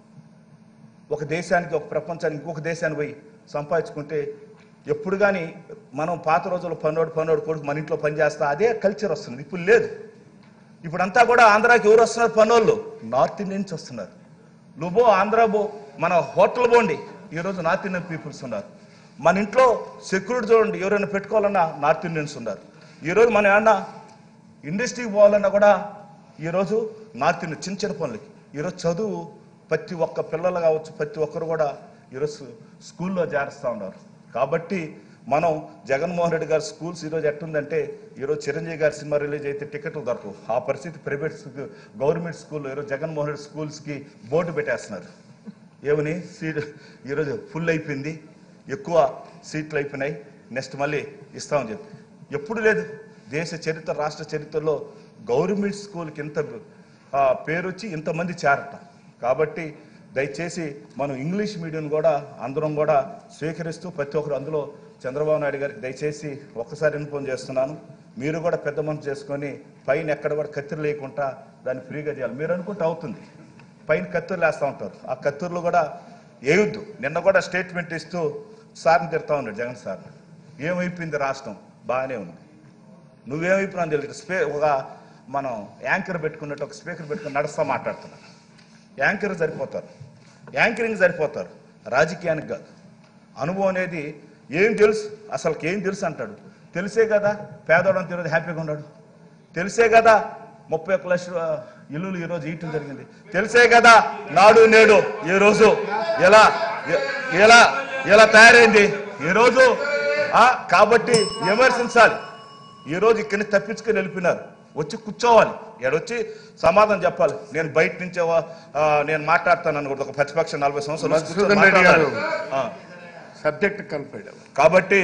ఒక దేశానికి ఒక ప్రపంచానికి ఇంకొక దేశానికి పోయి సంపాదించుకుంటే ఎప్పుడు కానీ మనం పాత రోజుల్లో పన్నోడు పన్నోడు కొడుకు మన ఇంట్లో పని చేస్తా అదే కల్చర్ వస్తుంది ఇప్పుడు లేదు ఇప్పుడంతా కూడా ఆంధ్రాకి ఎవరు వస్తున్నారు పనోళ్ళు నార్త్ ఇండియన్ నుంచి వస్తున్నారు నువ్వు ఆంధ్ర బో మన హోటల్ పోండి ఈరోజు నార్త్ ఇండియన్ పీపుల్స్ ఉన్నారు మన ఇంట్లో సెక్యూరిటీ చూడండి ఎవరైనా పెట్టుకోవాలన్నా నార్త్ ఇండియన్స్ ఉన్నారు ఈరోజు మనం ఏమన్నా ఇండస్ట్రీకి పోవాలన్నా కూడా ఈరోజు నార్త్ ఇండియన్ చిన్న చిన్న పనులకి ఈరోజు చదువు ప్రతి ఒక్క పిల్లలు కావచ్చు ప్రతి ఒక్కరు కూడా ఈరోజు స్కూల్లో చేరుస్తూ ఉన్నారు కాబట్టి మనం జగన్మోహన్ రెడ్డి గారి స్కూల్స్ ఈరోజు ఎట్టుందంటే ఈరోజు చిరంజీవి గారి సినిమా రిలీజ్ అయితే టికెట్లు దొరకవు ఆ పరిస్థితి ప్రైవేట్ స్కూ- గవర్నమెంట్ స్కూల్లో ఈరోజు జగన్మోహన్ రెడ్డి స్కూల్స్కి బోర్డు పెట్టేస్తున్నారు ఏమని సీట్ ఈరోజు ఫుల్ అయిపోయింది ఎక్కువ సీట్లు అయిపోయినాయి నెక్స్ట్ మళ్ళీ ఇస్తామని చెప్పి ఎప్పుడు లేదు దేశ చరిత్ర రాష్ట్ర చరిత్రలో గవర్నమెంట్ స్కూల్కి ఇంత ఆ, పేరు వచ్చి ఇంతమంది చేరట కాబట్టి దయచేసి మనం ఇంగ్లీష్ మీడియం కూడా అందరం కూడా స్వీకరిస్తూ ప్రతి ఒక్కరు అందులో చంద్రబాబు నాయుడు గారికి దయచేసి ఒక్కసారి ఇన్ఫోన్ చేస్తున్నాను మీరు కూడా పెద్ద మనసు చేసుకొని పైన ఎక్కడ కూడా కత్తిరి లేకుండా దాన్ని ఫ్రీగా చేయాలి మీరు అనుకుంటే అవుతుంది పైన కత్తుర్లు వేస్తూ ఉంటారు ఆ కత్తుర్లు కూడా వేయొద్దు నిన్న కూడా స్టేట్మెంట్ ఇస్తూ సార్ని తిడతా ఉన్నాడు జగన్ సార్ ఏమైపోయింది రాష్ట్రం బాగానే ఉంది నువ్వేమైపోయినా తెలియదు స్పే ఒక మనం యాంకర్ పెట్టుకున్నట్టు ఒక స్పీకర్ పెట్టుకుని నడుస్తా మాట్లాడుతున్నాను యాంకర్ సరిపోతారు యాంకరింగ్ సరిపోతారు రాజకీయానికి కాదు అనుభవం అనేది ఏం తెలుసు అసలుకి ఏం తెలుసు అంటాడు తెలిసే కదా పేదోడం తిరగదు హ్యాపీగా ఉన్నాడు తెలిసే కదా ముప్పై ఒక్క లక్షల ఇల్లులు ఈరోజు ఇయటం జరిగింది తెలిసే కదా నాడు నేడు ఈ రోజు ఎలా ఎ- ఎలా ఎలా తయారైంది ఈరోజు ఆ, కాబట్టి విమర్శించాలి ఈరోజు ఇక్కడి నుంచి తప్పించుకొని వెళ్ళిపోయినారు వచ్చి కూర్చోవాలి ఎడొచ్చి సమాధానం చెప్పాలి నేను బయట నుంచే వా- ఆ, నేను మాట్లాడతాను అనకూడదు ఒక ప్రతిపక్ష నలభై సంవత్సరాలు వచ్చి కూర్చొని మధుసూదన్ రెడ్డి గారు. మాట్లాడాలి. ఆ. సబ్జెక్ట్ కన్ఫైడ్ కాబట్టి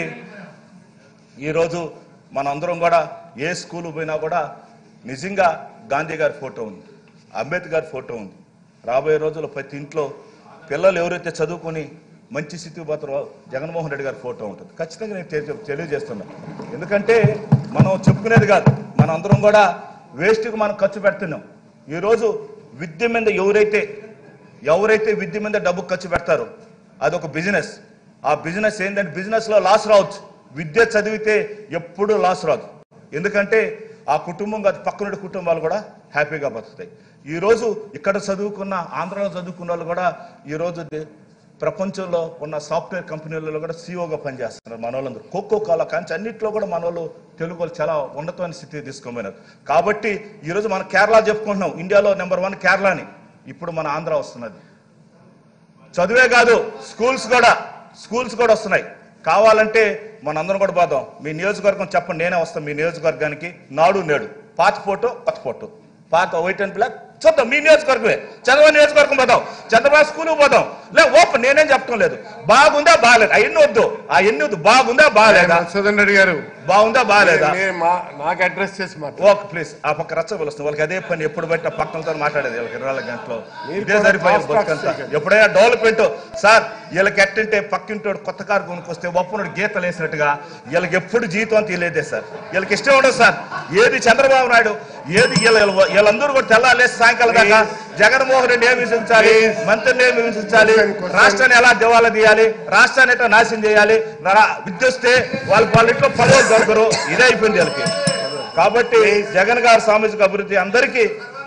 ఈరోజు మనందరం కూడా ఏ స్కూల్ పోయినా కూడా నిజంగా గాంధీ గారి ఫోటో ఉంది అంబేద్కర్ ఫోటో ఉంది రాబోయే రోజుల్లో ప్రతి ఇంట్లో పిల్లలు ఎవరైతే చదువుకొని మంచి స్థితికి పోతారో జగన్మోహన్ రెడ్డి గారి ఫోటో ఉంటుంది ఖచ్చితంగా నేను తెలి- తెలియజేస్తున్నా ఎందుకంటే మనం చెప్పుకునేది కాదు మనం అందరం కూడా వేస్ట్కి మనం ఖర్చు పెడుతున్నాం ఈరోజు విద్య మీద ఎవరైతే ఎవరైతే విద్య మీద డబ్బు ఖర్చు పెడతారో అదొక బిజినెస్ ఆ బిజినెస్ ఏంటంటే బిజినెస్ లో లాస్ రావచ్చు విద్య చదివితే ఎప్పుడూ లాస్ రాదు ఎందుకంటే ఆ కుటుంబం కాదు పక్కనుండి కుటుంబాలు కూడా హ్యాపీగా బతుకుతాయి ఈ రోజు ఇక్కడ చదువుకున్న ఆంధ్రాలో చదువుకున్న వాళ్ళు కూడా ఈ రోజు దే- ప్రపంచంలో ఉన్న సాఫ్ట్వేర్ కంపెనీలలో కూడా సీఓగా పనిచేస్తున్నారు మన వాళ్ళందరూ కోకో కాలా కానీ అన్నింటిలో కూడా మన వాళ్ళు తెలుగు వాళ్ళు చాలా ఉన్నతమైన స్థితికి తీసుకోమైనారు కాబట్టి ఈరోజు మన కేరళ చెప్పుకుంటున్నాం ఇండియాలో నెంబర్ వన్ కేరళని ఇప్పుడు మన ఆంధ్ర వస్తున్నది చదువే కాదు స్కూల్స్ కూడా స్కూల్స్ కూడా వస్తున్నాయి కావాలంటే మనందరం కూడా పోదాం మీ నియోజకవర్గం చెప్పండి నేనే వస్తాను మీ నియోజకవర్గానికి నాడు నేడు పాత ఫోటో కొత్త ఫోటో పాత వైట్ అండ్ బ్లాక్ చూద్దాం మీ నియోజకవర్గమే చంద్రబాబు నియోజకవర్గం పోదాం చంద్రబాబు స్కూల్ పోదాం లే ఓపెన్ నేనేం చెప్పడం లేదు బాగుందా బాగాలేదు ఆ ఎన్ని వద్దు ఆ ఎన్ని వద్దు బాగుందా బాగాలేదా మధుసూదన్ రెడ్డి గారు బాగుందా బాగాలేదా నేను మా- నాకు అడ్రస్ చేసి మాట్లాడు ఓకే ప్లీజ్ ఆ పక్క రచ్చ పిలుస్తుంది వాళ్ళకి అదే పని ఎప్పుడు బట్టి ఆ పక్కనతో మాట్లాడేది వీళ్ళకి ఇరవై నాలుగు గంటలు మీరు ఇదే కూడా సరిపోయింది fast track బతుకంతా చేయకండి. ఎప్పుడైనా డెవలప్మెంట్ సార్ వీళ్ళకి ఎట్టంటే పక్కింటోడు కొత్త కారు కొనుక్కొస్తే ఒప్పునుడు గీతలు వేసినట్టుగా వీళ్ళకి ఎప్పుడు జీతం అంత లేదే సార్ వీళ్ళకి ఇష్టం ఉండదు సార్ ఏది చంద్రబాబు నాయుడు ఏది వీళ్ళ వీళ్ళందరూ కూడా తెల్లాలేసి సాయంకాలం దాకా జగన్మోహన్ రెడ్డి ఏమి హింసించాలి Please. మంత్రిని ఏమి హింసించాలి Question, question. రాష్ట్రాన్ని ఎలా దివాలా తీయాలి రాష్ట్రాన్ని ఎట్లా నాశనం చేయాలి రా- విద్య వస్తే వాళ్ళకి వాళ్ళ ఇంట్లో పదవులు దొరకరు ఇదే అయిపోయింది వీళ్ళకి కాబట్టి జగన్ గారి సామాజిక అభివృద్ధి అందరికీ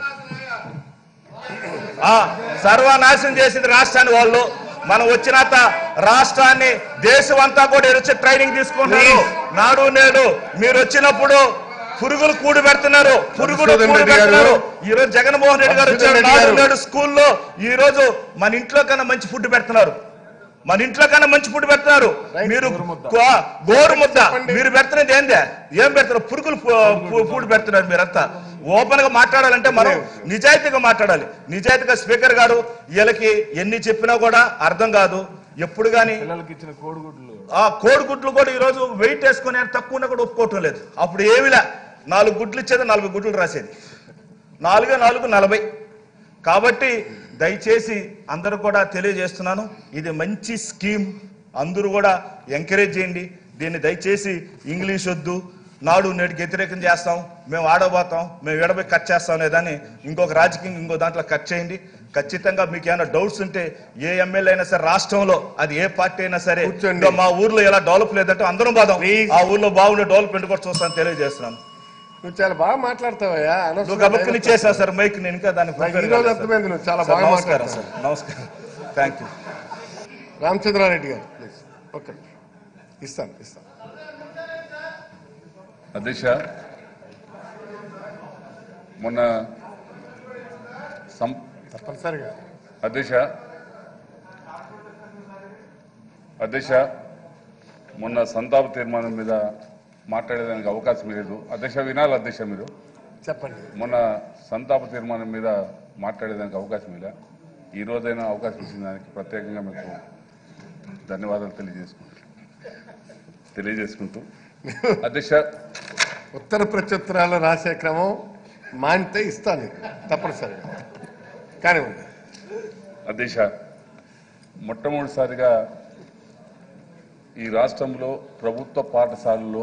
ఆ సర్వనాశనం చేసింది రాష్ట్రాన్ని వాళ్ళు మనం వచ్చినాక రాష్ట్రాన్ని దేశం అంతా కూడా వచ్చి ట్రైనింగ్ తీసుకుంటున్నారు నాడు నేడు మీరు వచ్చినప్పుడు పురుగులు కూడి పెడుతున్నారు పురుగులు మధుసూదన్ కూడి రెడ్డి గారు. పెడుతున్నారు ఈ రోజు జగన్మోహన్ రెడ్డి గారు మధుసూదన్ వచ్చారు రెడ్డి నాడు గారు. నేడు స్కూల్లో ఈ రోజు మన ఇంట్లో కన్నా మంచి ఫుడ్ పెడుతున్నారు మన ఇంట్లో కన్నా మంచి ఫుడ్ పెడుతున్నారు మీరు గో- గోరు ముద్ద మీరు పెడుతున్నది ఏందే ఏం పెడుతున్నారు పురుగులు ఫుడ్ పెడుతున్నారు మీరంతా ఓపెన్ గా మాట్లాడాలంటే మనం నిజాయితీగా మాట్లాడాలి నిజాయితీగా స్పీకర్ గారు వీళ్ళకి ఎన్ని చెప్పినా కూడా అర్థం కాదు ఎప్పుడు కానీ పిల్లలకి ఇచ్చిన కోడిగుడ్లు ఆ కోడిగుడ్లు కూడా ఈ రోజు వెయిట్ వేసుకుని తక్కువ ఉన్నా కూడా ఒప్పుకోవటం లేదు అప్పుడు ఏమిలా నాలుగు గుడ్లు ఇచ్చేది నలభై గుడ్లు రాసేది నాలుగే నాలుగు నలభై కాబట్టి దయచేసి అందరూ కూడా తెలియజేస్తున్నాను ఇది మంచి స్కీమ్ అందరూ కూడా ఎంకరేజ్ చేయండి దీన్ని దయచేసి ఇంగ్లీష్ వద్దు నాడు నేటికి వ్యతిరేకం చేస్తాం మేము ఆడబోతాం మేము ఎడబోయి కట్ చేస్తాం అనేదాన్ని ఇంకొక రాజకీయం ఇంకో దాంట్లో కట్ చేయండి ఖచ్చితంగా మీకు ఏమైనా డౌట్స్ ఉంటే ఏ ఎమ్మెల్యే అయినా సరే రాష్ట్రంలో అది ఏ పార్టీ అయినా సరే కూర్చోండి. ఇంకా మా ఊర్లో ఎలా డెవలప్ లేదంటే అందరం బాధం Please. ఆ ఊర్లో బాగుండే డెవలప్మెంట్ కూడా చూస్తాను తెలియజేస్తున్నాను నువ్వు చాలా బాగా మాట్లాడతావయ్యా నువ్వు అనవసరంగా గబక్కుని చేసావు సార్ మైక్ నేను ఇంకా దాన్ని నాకు ఈ రోజు అర్థమైంది నువ్వు చాలా సార్, బాగా నమస్కారం మాట్లాడతావు సార్ నమస్కారం థ్యాంక్ యూ రామచంద్రారెడ్డి గారు ప్లీజ్ ఓకే ఇస్తాను ఇస్తాను అధ్యక్ష మొన్న సం తప్పనిసరిగా అధ్యక్ష అధ్యక్ష మొన్న సంతాప తీర్మానం మీద మాట్లాడేదానికి అవకాశం లేదు అధ్యక్ష వినాలి అధ్యక్ష మీరు చెప్పండి మొన్న సంతాప తీర్మానం మీద మాట్లాడేదానికి అవకాశం ఇలా ఈ రోజైనా అవకాశం ఇచ్చిన దానికి ప్రత్యేకంగా మీకు ధన్యవాదాలు తెలియజేసుకుంటూ తెలియజేసుకుంటూ అధ్యక్ష ఉత్తర ప్రత్యుత్తరాలు రాసే క్రమం మానితే ఇస్తాను నీకు. తప్పనిసరిగా కానివ్వండి అధ్యక్ష మొట్టమొదటిసారిగా ఈ రాష్ట్రంలో ప్రభుత్వ పాఠశాలల్లో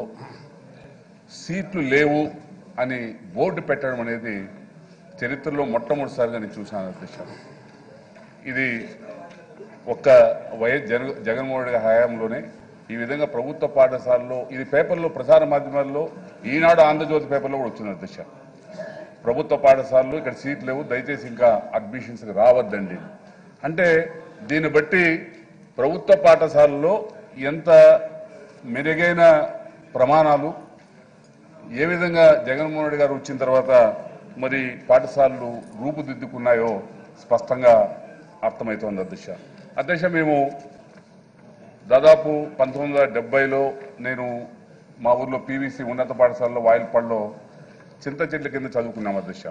సీట్లు లేవు అని బోర్డు పెట్టడం అనేది చరిత్రలో మొట్టమొదటిసారిగా నేను చూశాను అధ్యక్ష ఇది ఒక్క వైఎస్ జగన్ జగన్మోహన్ రెడ్డి హయాంలోనే ఈ విధంగా ప్రభుత్వ పాఠశాలలో ఇది పేపర్లో ప్రసార మాధ్యమాల్లో ఈనాడు ఆంధ్రజ్యోతి పేపర్లో కూడా వచ్చింది అధ్యక్ష ప్రభుత్వ పాఠశాలలు ఇక్కడ సీట్లు లేవు దయచేసి ఇంకా అడ్మిషన్స్కి రావద్దండి అంటే దీన్ని బట్టి ప్రభుత్వ పాఠశాలలో ఎంత మెరుగైన ప్రమాణాలు ఏ విధంగా జగన్మోహన్ రెడ్డి గారు వచ్చిన తర్వాత మరి పాఠశాలలు రూపుదిద్దుకున్నాయో స్పష్టంగా అర్థమవుతోంది అధ్యక్ష అధ్యక్ష మేము దాదాపు పంతొమ్మిది వందల డెబ్బైలో నేను మా ఊర్లో పీవీసీ ఉన్నత పాఠశాలలో వాయిల్పాడులో చింత చెట్ల కింద చదువుకున్నాం అధ్యక్ష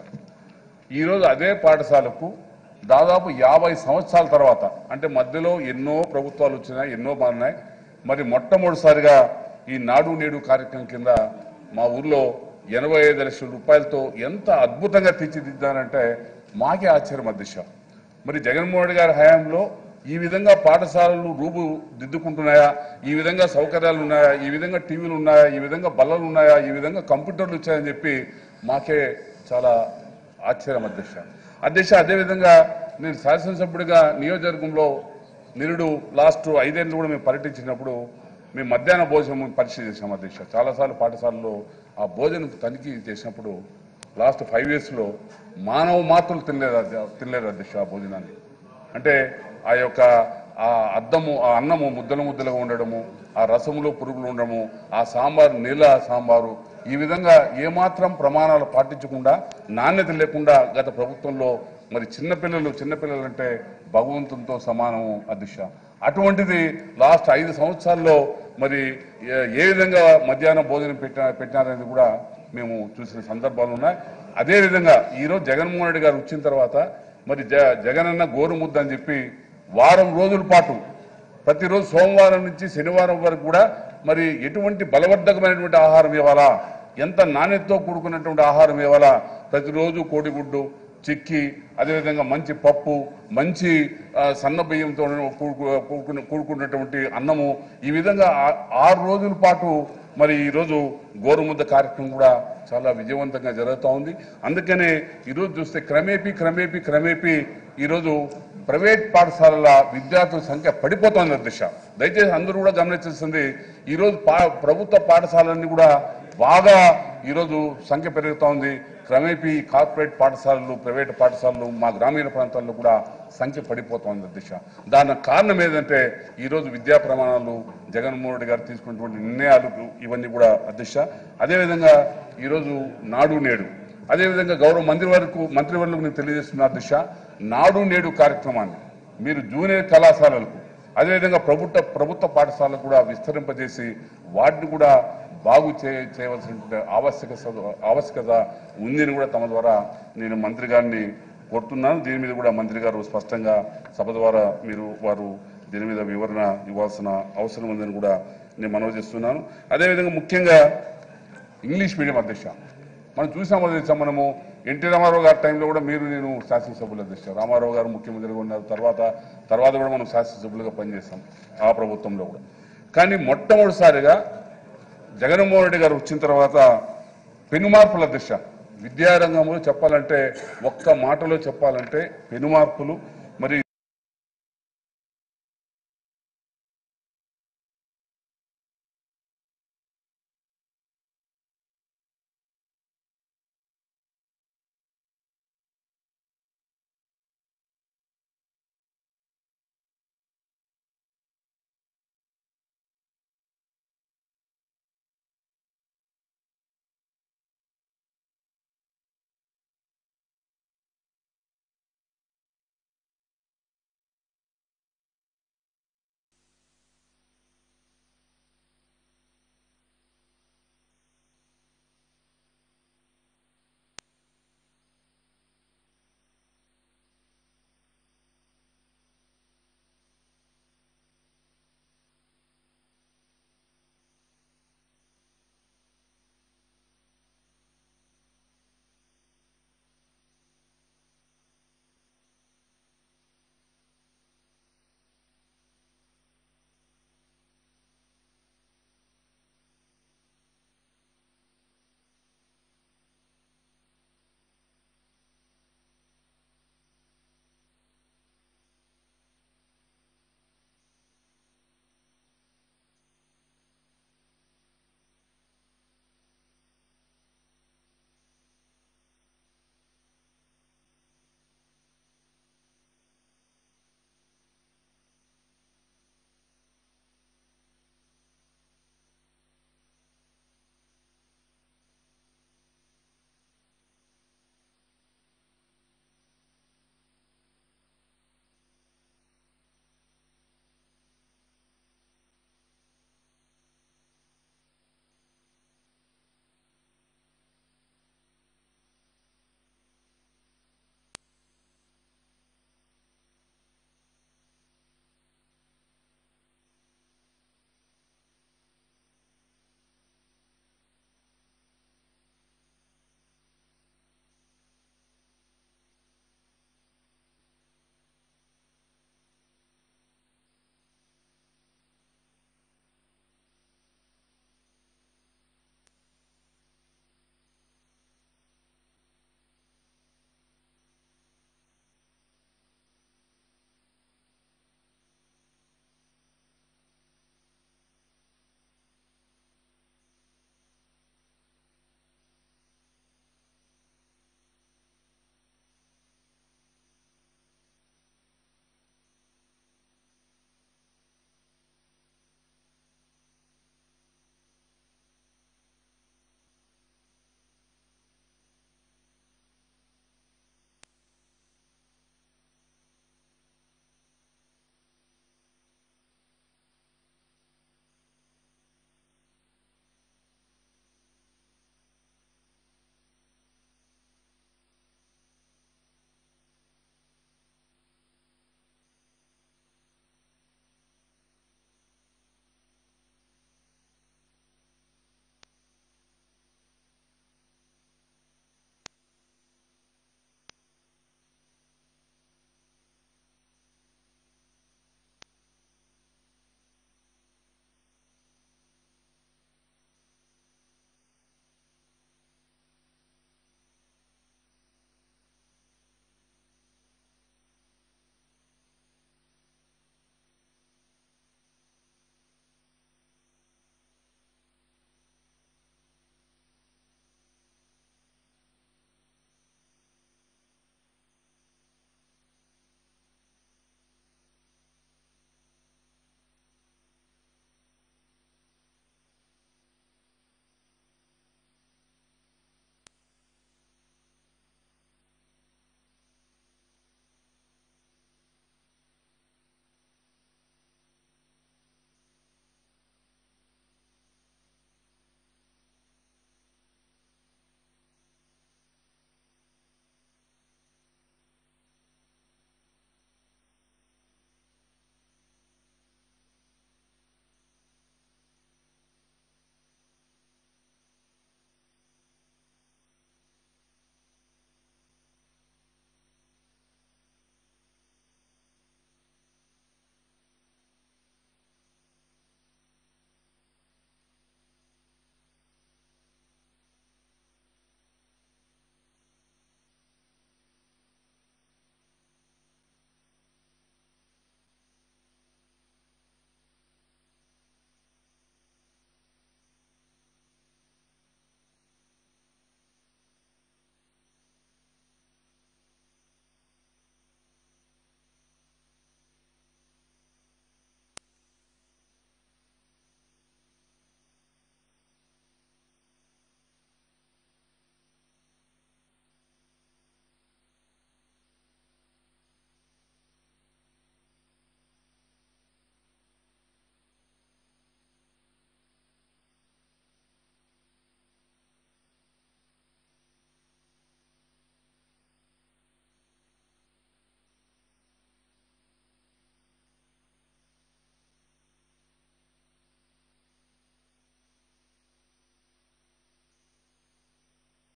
ఈరోజు అదే పాఠశాలకు దాదాపు యాభై సంవత్సరాల తర్వాత అంటే మధ్యలో ఎన్నో ప్రభుత్వాలు వచ్చినాయి ఎన్నో మారినాయి మరి మొట్టమొదటిసారిగా ఈ నాడు నేడు కార్యక్రమం కింద మా ఊర్లో ఎనభై ఐదు లక్షల రూపాయలతో ఎంత అద్భుతంగా తీర్చిదిద్దారంటే మాకే ఆశ్చర్యం అధ్యక్ష మరి జగన్మోహన్ రెడ్డి గారి హయాంలో ఈ విధంగా పాఠశాలలు రూపు దిద్దుకుంటున్నాయా ఈ విధంగా సౌకర్యాలు ఉన్నాయా ఈ విధంగా టీవీలు ఉన్నాయా ఈ విధంగా బల్లలు ఉన్నాయా ఈ విధంగా కంప్యూటర్లు వచ్చాయని చెప్పి మాకే చాలా ఆశ్చర్యం అధ్యక్ష అధ్యక్ష అదేవిధంగా నేను శాసనసభ్యుడిగా నియోజకవర్గంలో నిరుడు లాస్ట్ ఐదేళ్ళు కూడా మేము పర్యటించినప్పుడు మేము మధ్యాహ్న భోజనం పరీక్ష చేసాం అధ్యక్ష చాలాసార్లు పాఠశాలలో ఆ భోజనం తనిఖీ చేసినప్పుడు లాస్ట్ ఫైవ్ ఇయర్స్లో మానవ మాత్రలు తినలేదు అధ్య- తినలేదు అధ్యక్ష ఆ భోజనాన్ని అంటే ఆ యొక్క ఆ అద్దము ఆ అన్నము ముద్దలు ముద్దలుగా ఉండడము ఆ రసములో పురుగులు ఉండడము ఆ సాంబారు నీళ్ళ సాంబారు ఈ విధంగా ఏమాత్రం ప్రమాణాలు పాటించకుండా నాణ్యత లేకుండా గత ప్రభుత్వంలో మరి చిన్నపిల్లలు చిన్నపిల్లలు అంటే భగవంతునితో సమానము అధ్యక్ష అటువంటిది లాస్ట్ ఐదు సంవత్సరాల్లో మరి ఏ- ఏ విధంగా మధ్యాహ్నం భోజనం పెట్టిన పెట్టినారనేది కూడా మేము చూసిన సందర్భాలు ఉన్నాయి అదేవిధంగా ఈరోజు జగన్మోహన్ రెడ్డి గారు వచ్చిన తర్వాత మరి జ జగనన్న గోరు ముద్ద అని చెప్పి వారం రోజుల పాటు ప్రతిరోజు సోమవారం నుంచి శనివారం వరకు కూడా మరి ఎటువంటి బలవర్ధకమైనటువంటి ఆహారం ఇవ్వాలా ఎంత నాణ్యతతో కూడుకున్నటువంటి ఆహారం ఇవ్వాలా ప్రతిరోజు కోడిగుడ్డు చిక్కి అదేవిధంగా మంచి పప్పు మంచి ఆ, సన్న బియ్యంతో కూడుకు- కూడుకున్న కూడుకున్నటువంటి అన్నము ఈ విధంగా ఆ- ఆరు రోజుల పాటు మరి ఈరోజు గోరుముద్ద కార్యక్రమం కూడా చాలా విజయవంతంగా జరుగుతూ ఉంది అందుకనే ఈరోజు చూస్తే క్రమేపీ క్రమేపీ క్రమేపీ ఈరోజు ప్రైవేట్ పాఠశాలల విద్యార్థుల సంఖ్య పడిపోతోంది అధ్యక్ష దయచేసి అందరూ కూడా గమనించాల్సింది ఈరోజు పా ప్రభుత్వ పాఠశాలన్నీ కూడా బాగా ఈరోజు సంఖ్య పెరుగుతూ ఉంది క్రమేపీ కార్పొరేట్ పాఠశాలలు ప్రైవేట్ పాఠశాలలు మా గ్రామీణ ప్రాంతాల్లో కూడా సంఖ్య పడిపోతోంది అధ్యక్ష దానికి కారణం ఏంటంటే ఈరోజు విద్యా ప్రమాణాలు జగన్మోహన్ రెడ్డి గారు తీసుకున్నటువంటి నిర్ణయాలు ఇవన్నీ కూడా అధ్యక్ష అదేవిధంగా ఈరోజు నాడు నేడు అదేవిధంగా గౌరవ మంత్రి వరకు మంత్రివర్లకు నేను తెలియజేస్తున్నా అధ్యక్ష నాడు నేడు కార్యక్రమాన్ని మీరు జూనియర్ కళాశాలలకు అదేవిధంగా ప్రభుత్వ ప్రభుత్వ పాఠశాలకు కూడా విస్తరింపజేసి వాటిని కూడా బాగు చే చేయవలసిన ఆవశ్యక ఆవశ్యకత ఉందని కూడా తమ ద్వారా నేను మంత్రి గారిని కోరుతున్నాను దీని మీద కూడా మంత్రి గారు స్పష్టంగా సభ ద్వారా మీరు వారు దీని మీద వివరణ ఇవ్వాల్సిన అవసరం ఉందని కూడా నేను మనవి చేస్తున్నాను అదేవిధంగా ముఖ్యంగా ఇంగ్లీష్ మీడియం అధ్యక్ష మనం చూసామో తెలుసా మనము ఎన్టీ రామారావు గారి టైంలో కూడా మీరు నేను శాసనసభ్యులు అధ్యక్ష రామారావు గారు ముఖ్యమంత్రిగా ఉన్నారు తర్వాత తర్వాత కూడా మనం శాసనసభ్యులుగా పనిచేస్తాం ఆ ప్రభుత్వంలో కూడా కానీ మొట్టమొదటిసారిగా జగన్మోహన్ రెడ్డి గారు వచ్చిన తర్వాత పెనుమార్పుల దిశ విద్యారంగంలో చెప్పాలంటే ఒక్క మాటలో చెప్పాలంటే పెనుమార్పులు మరి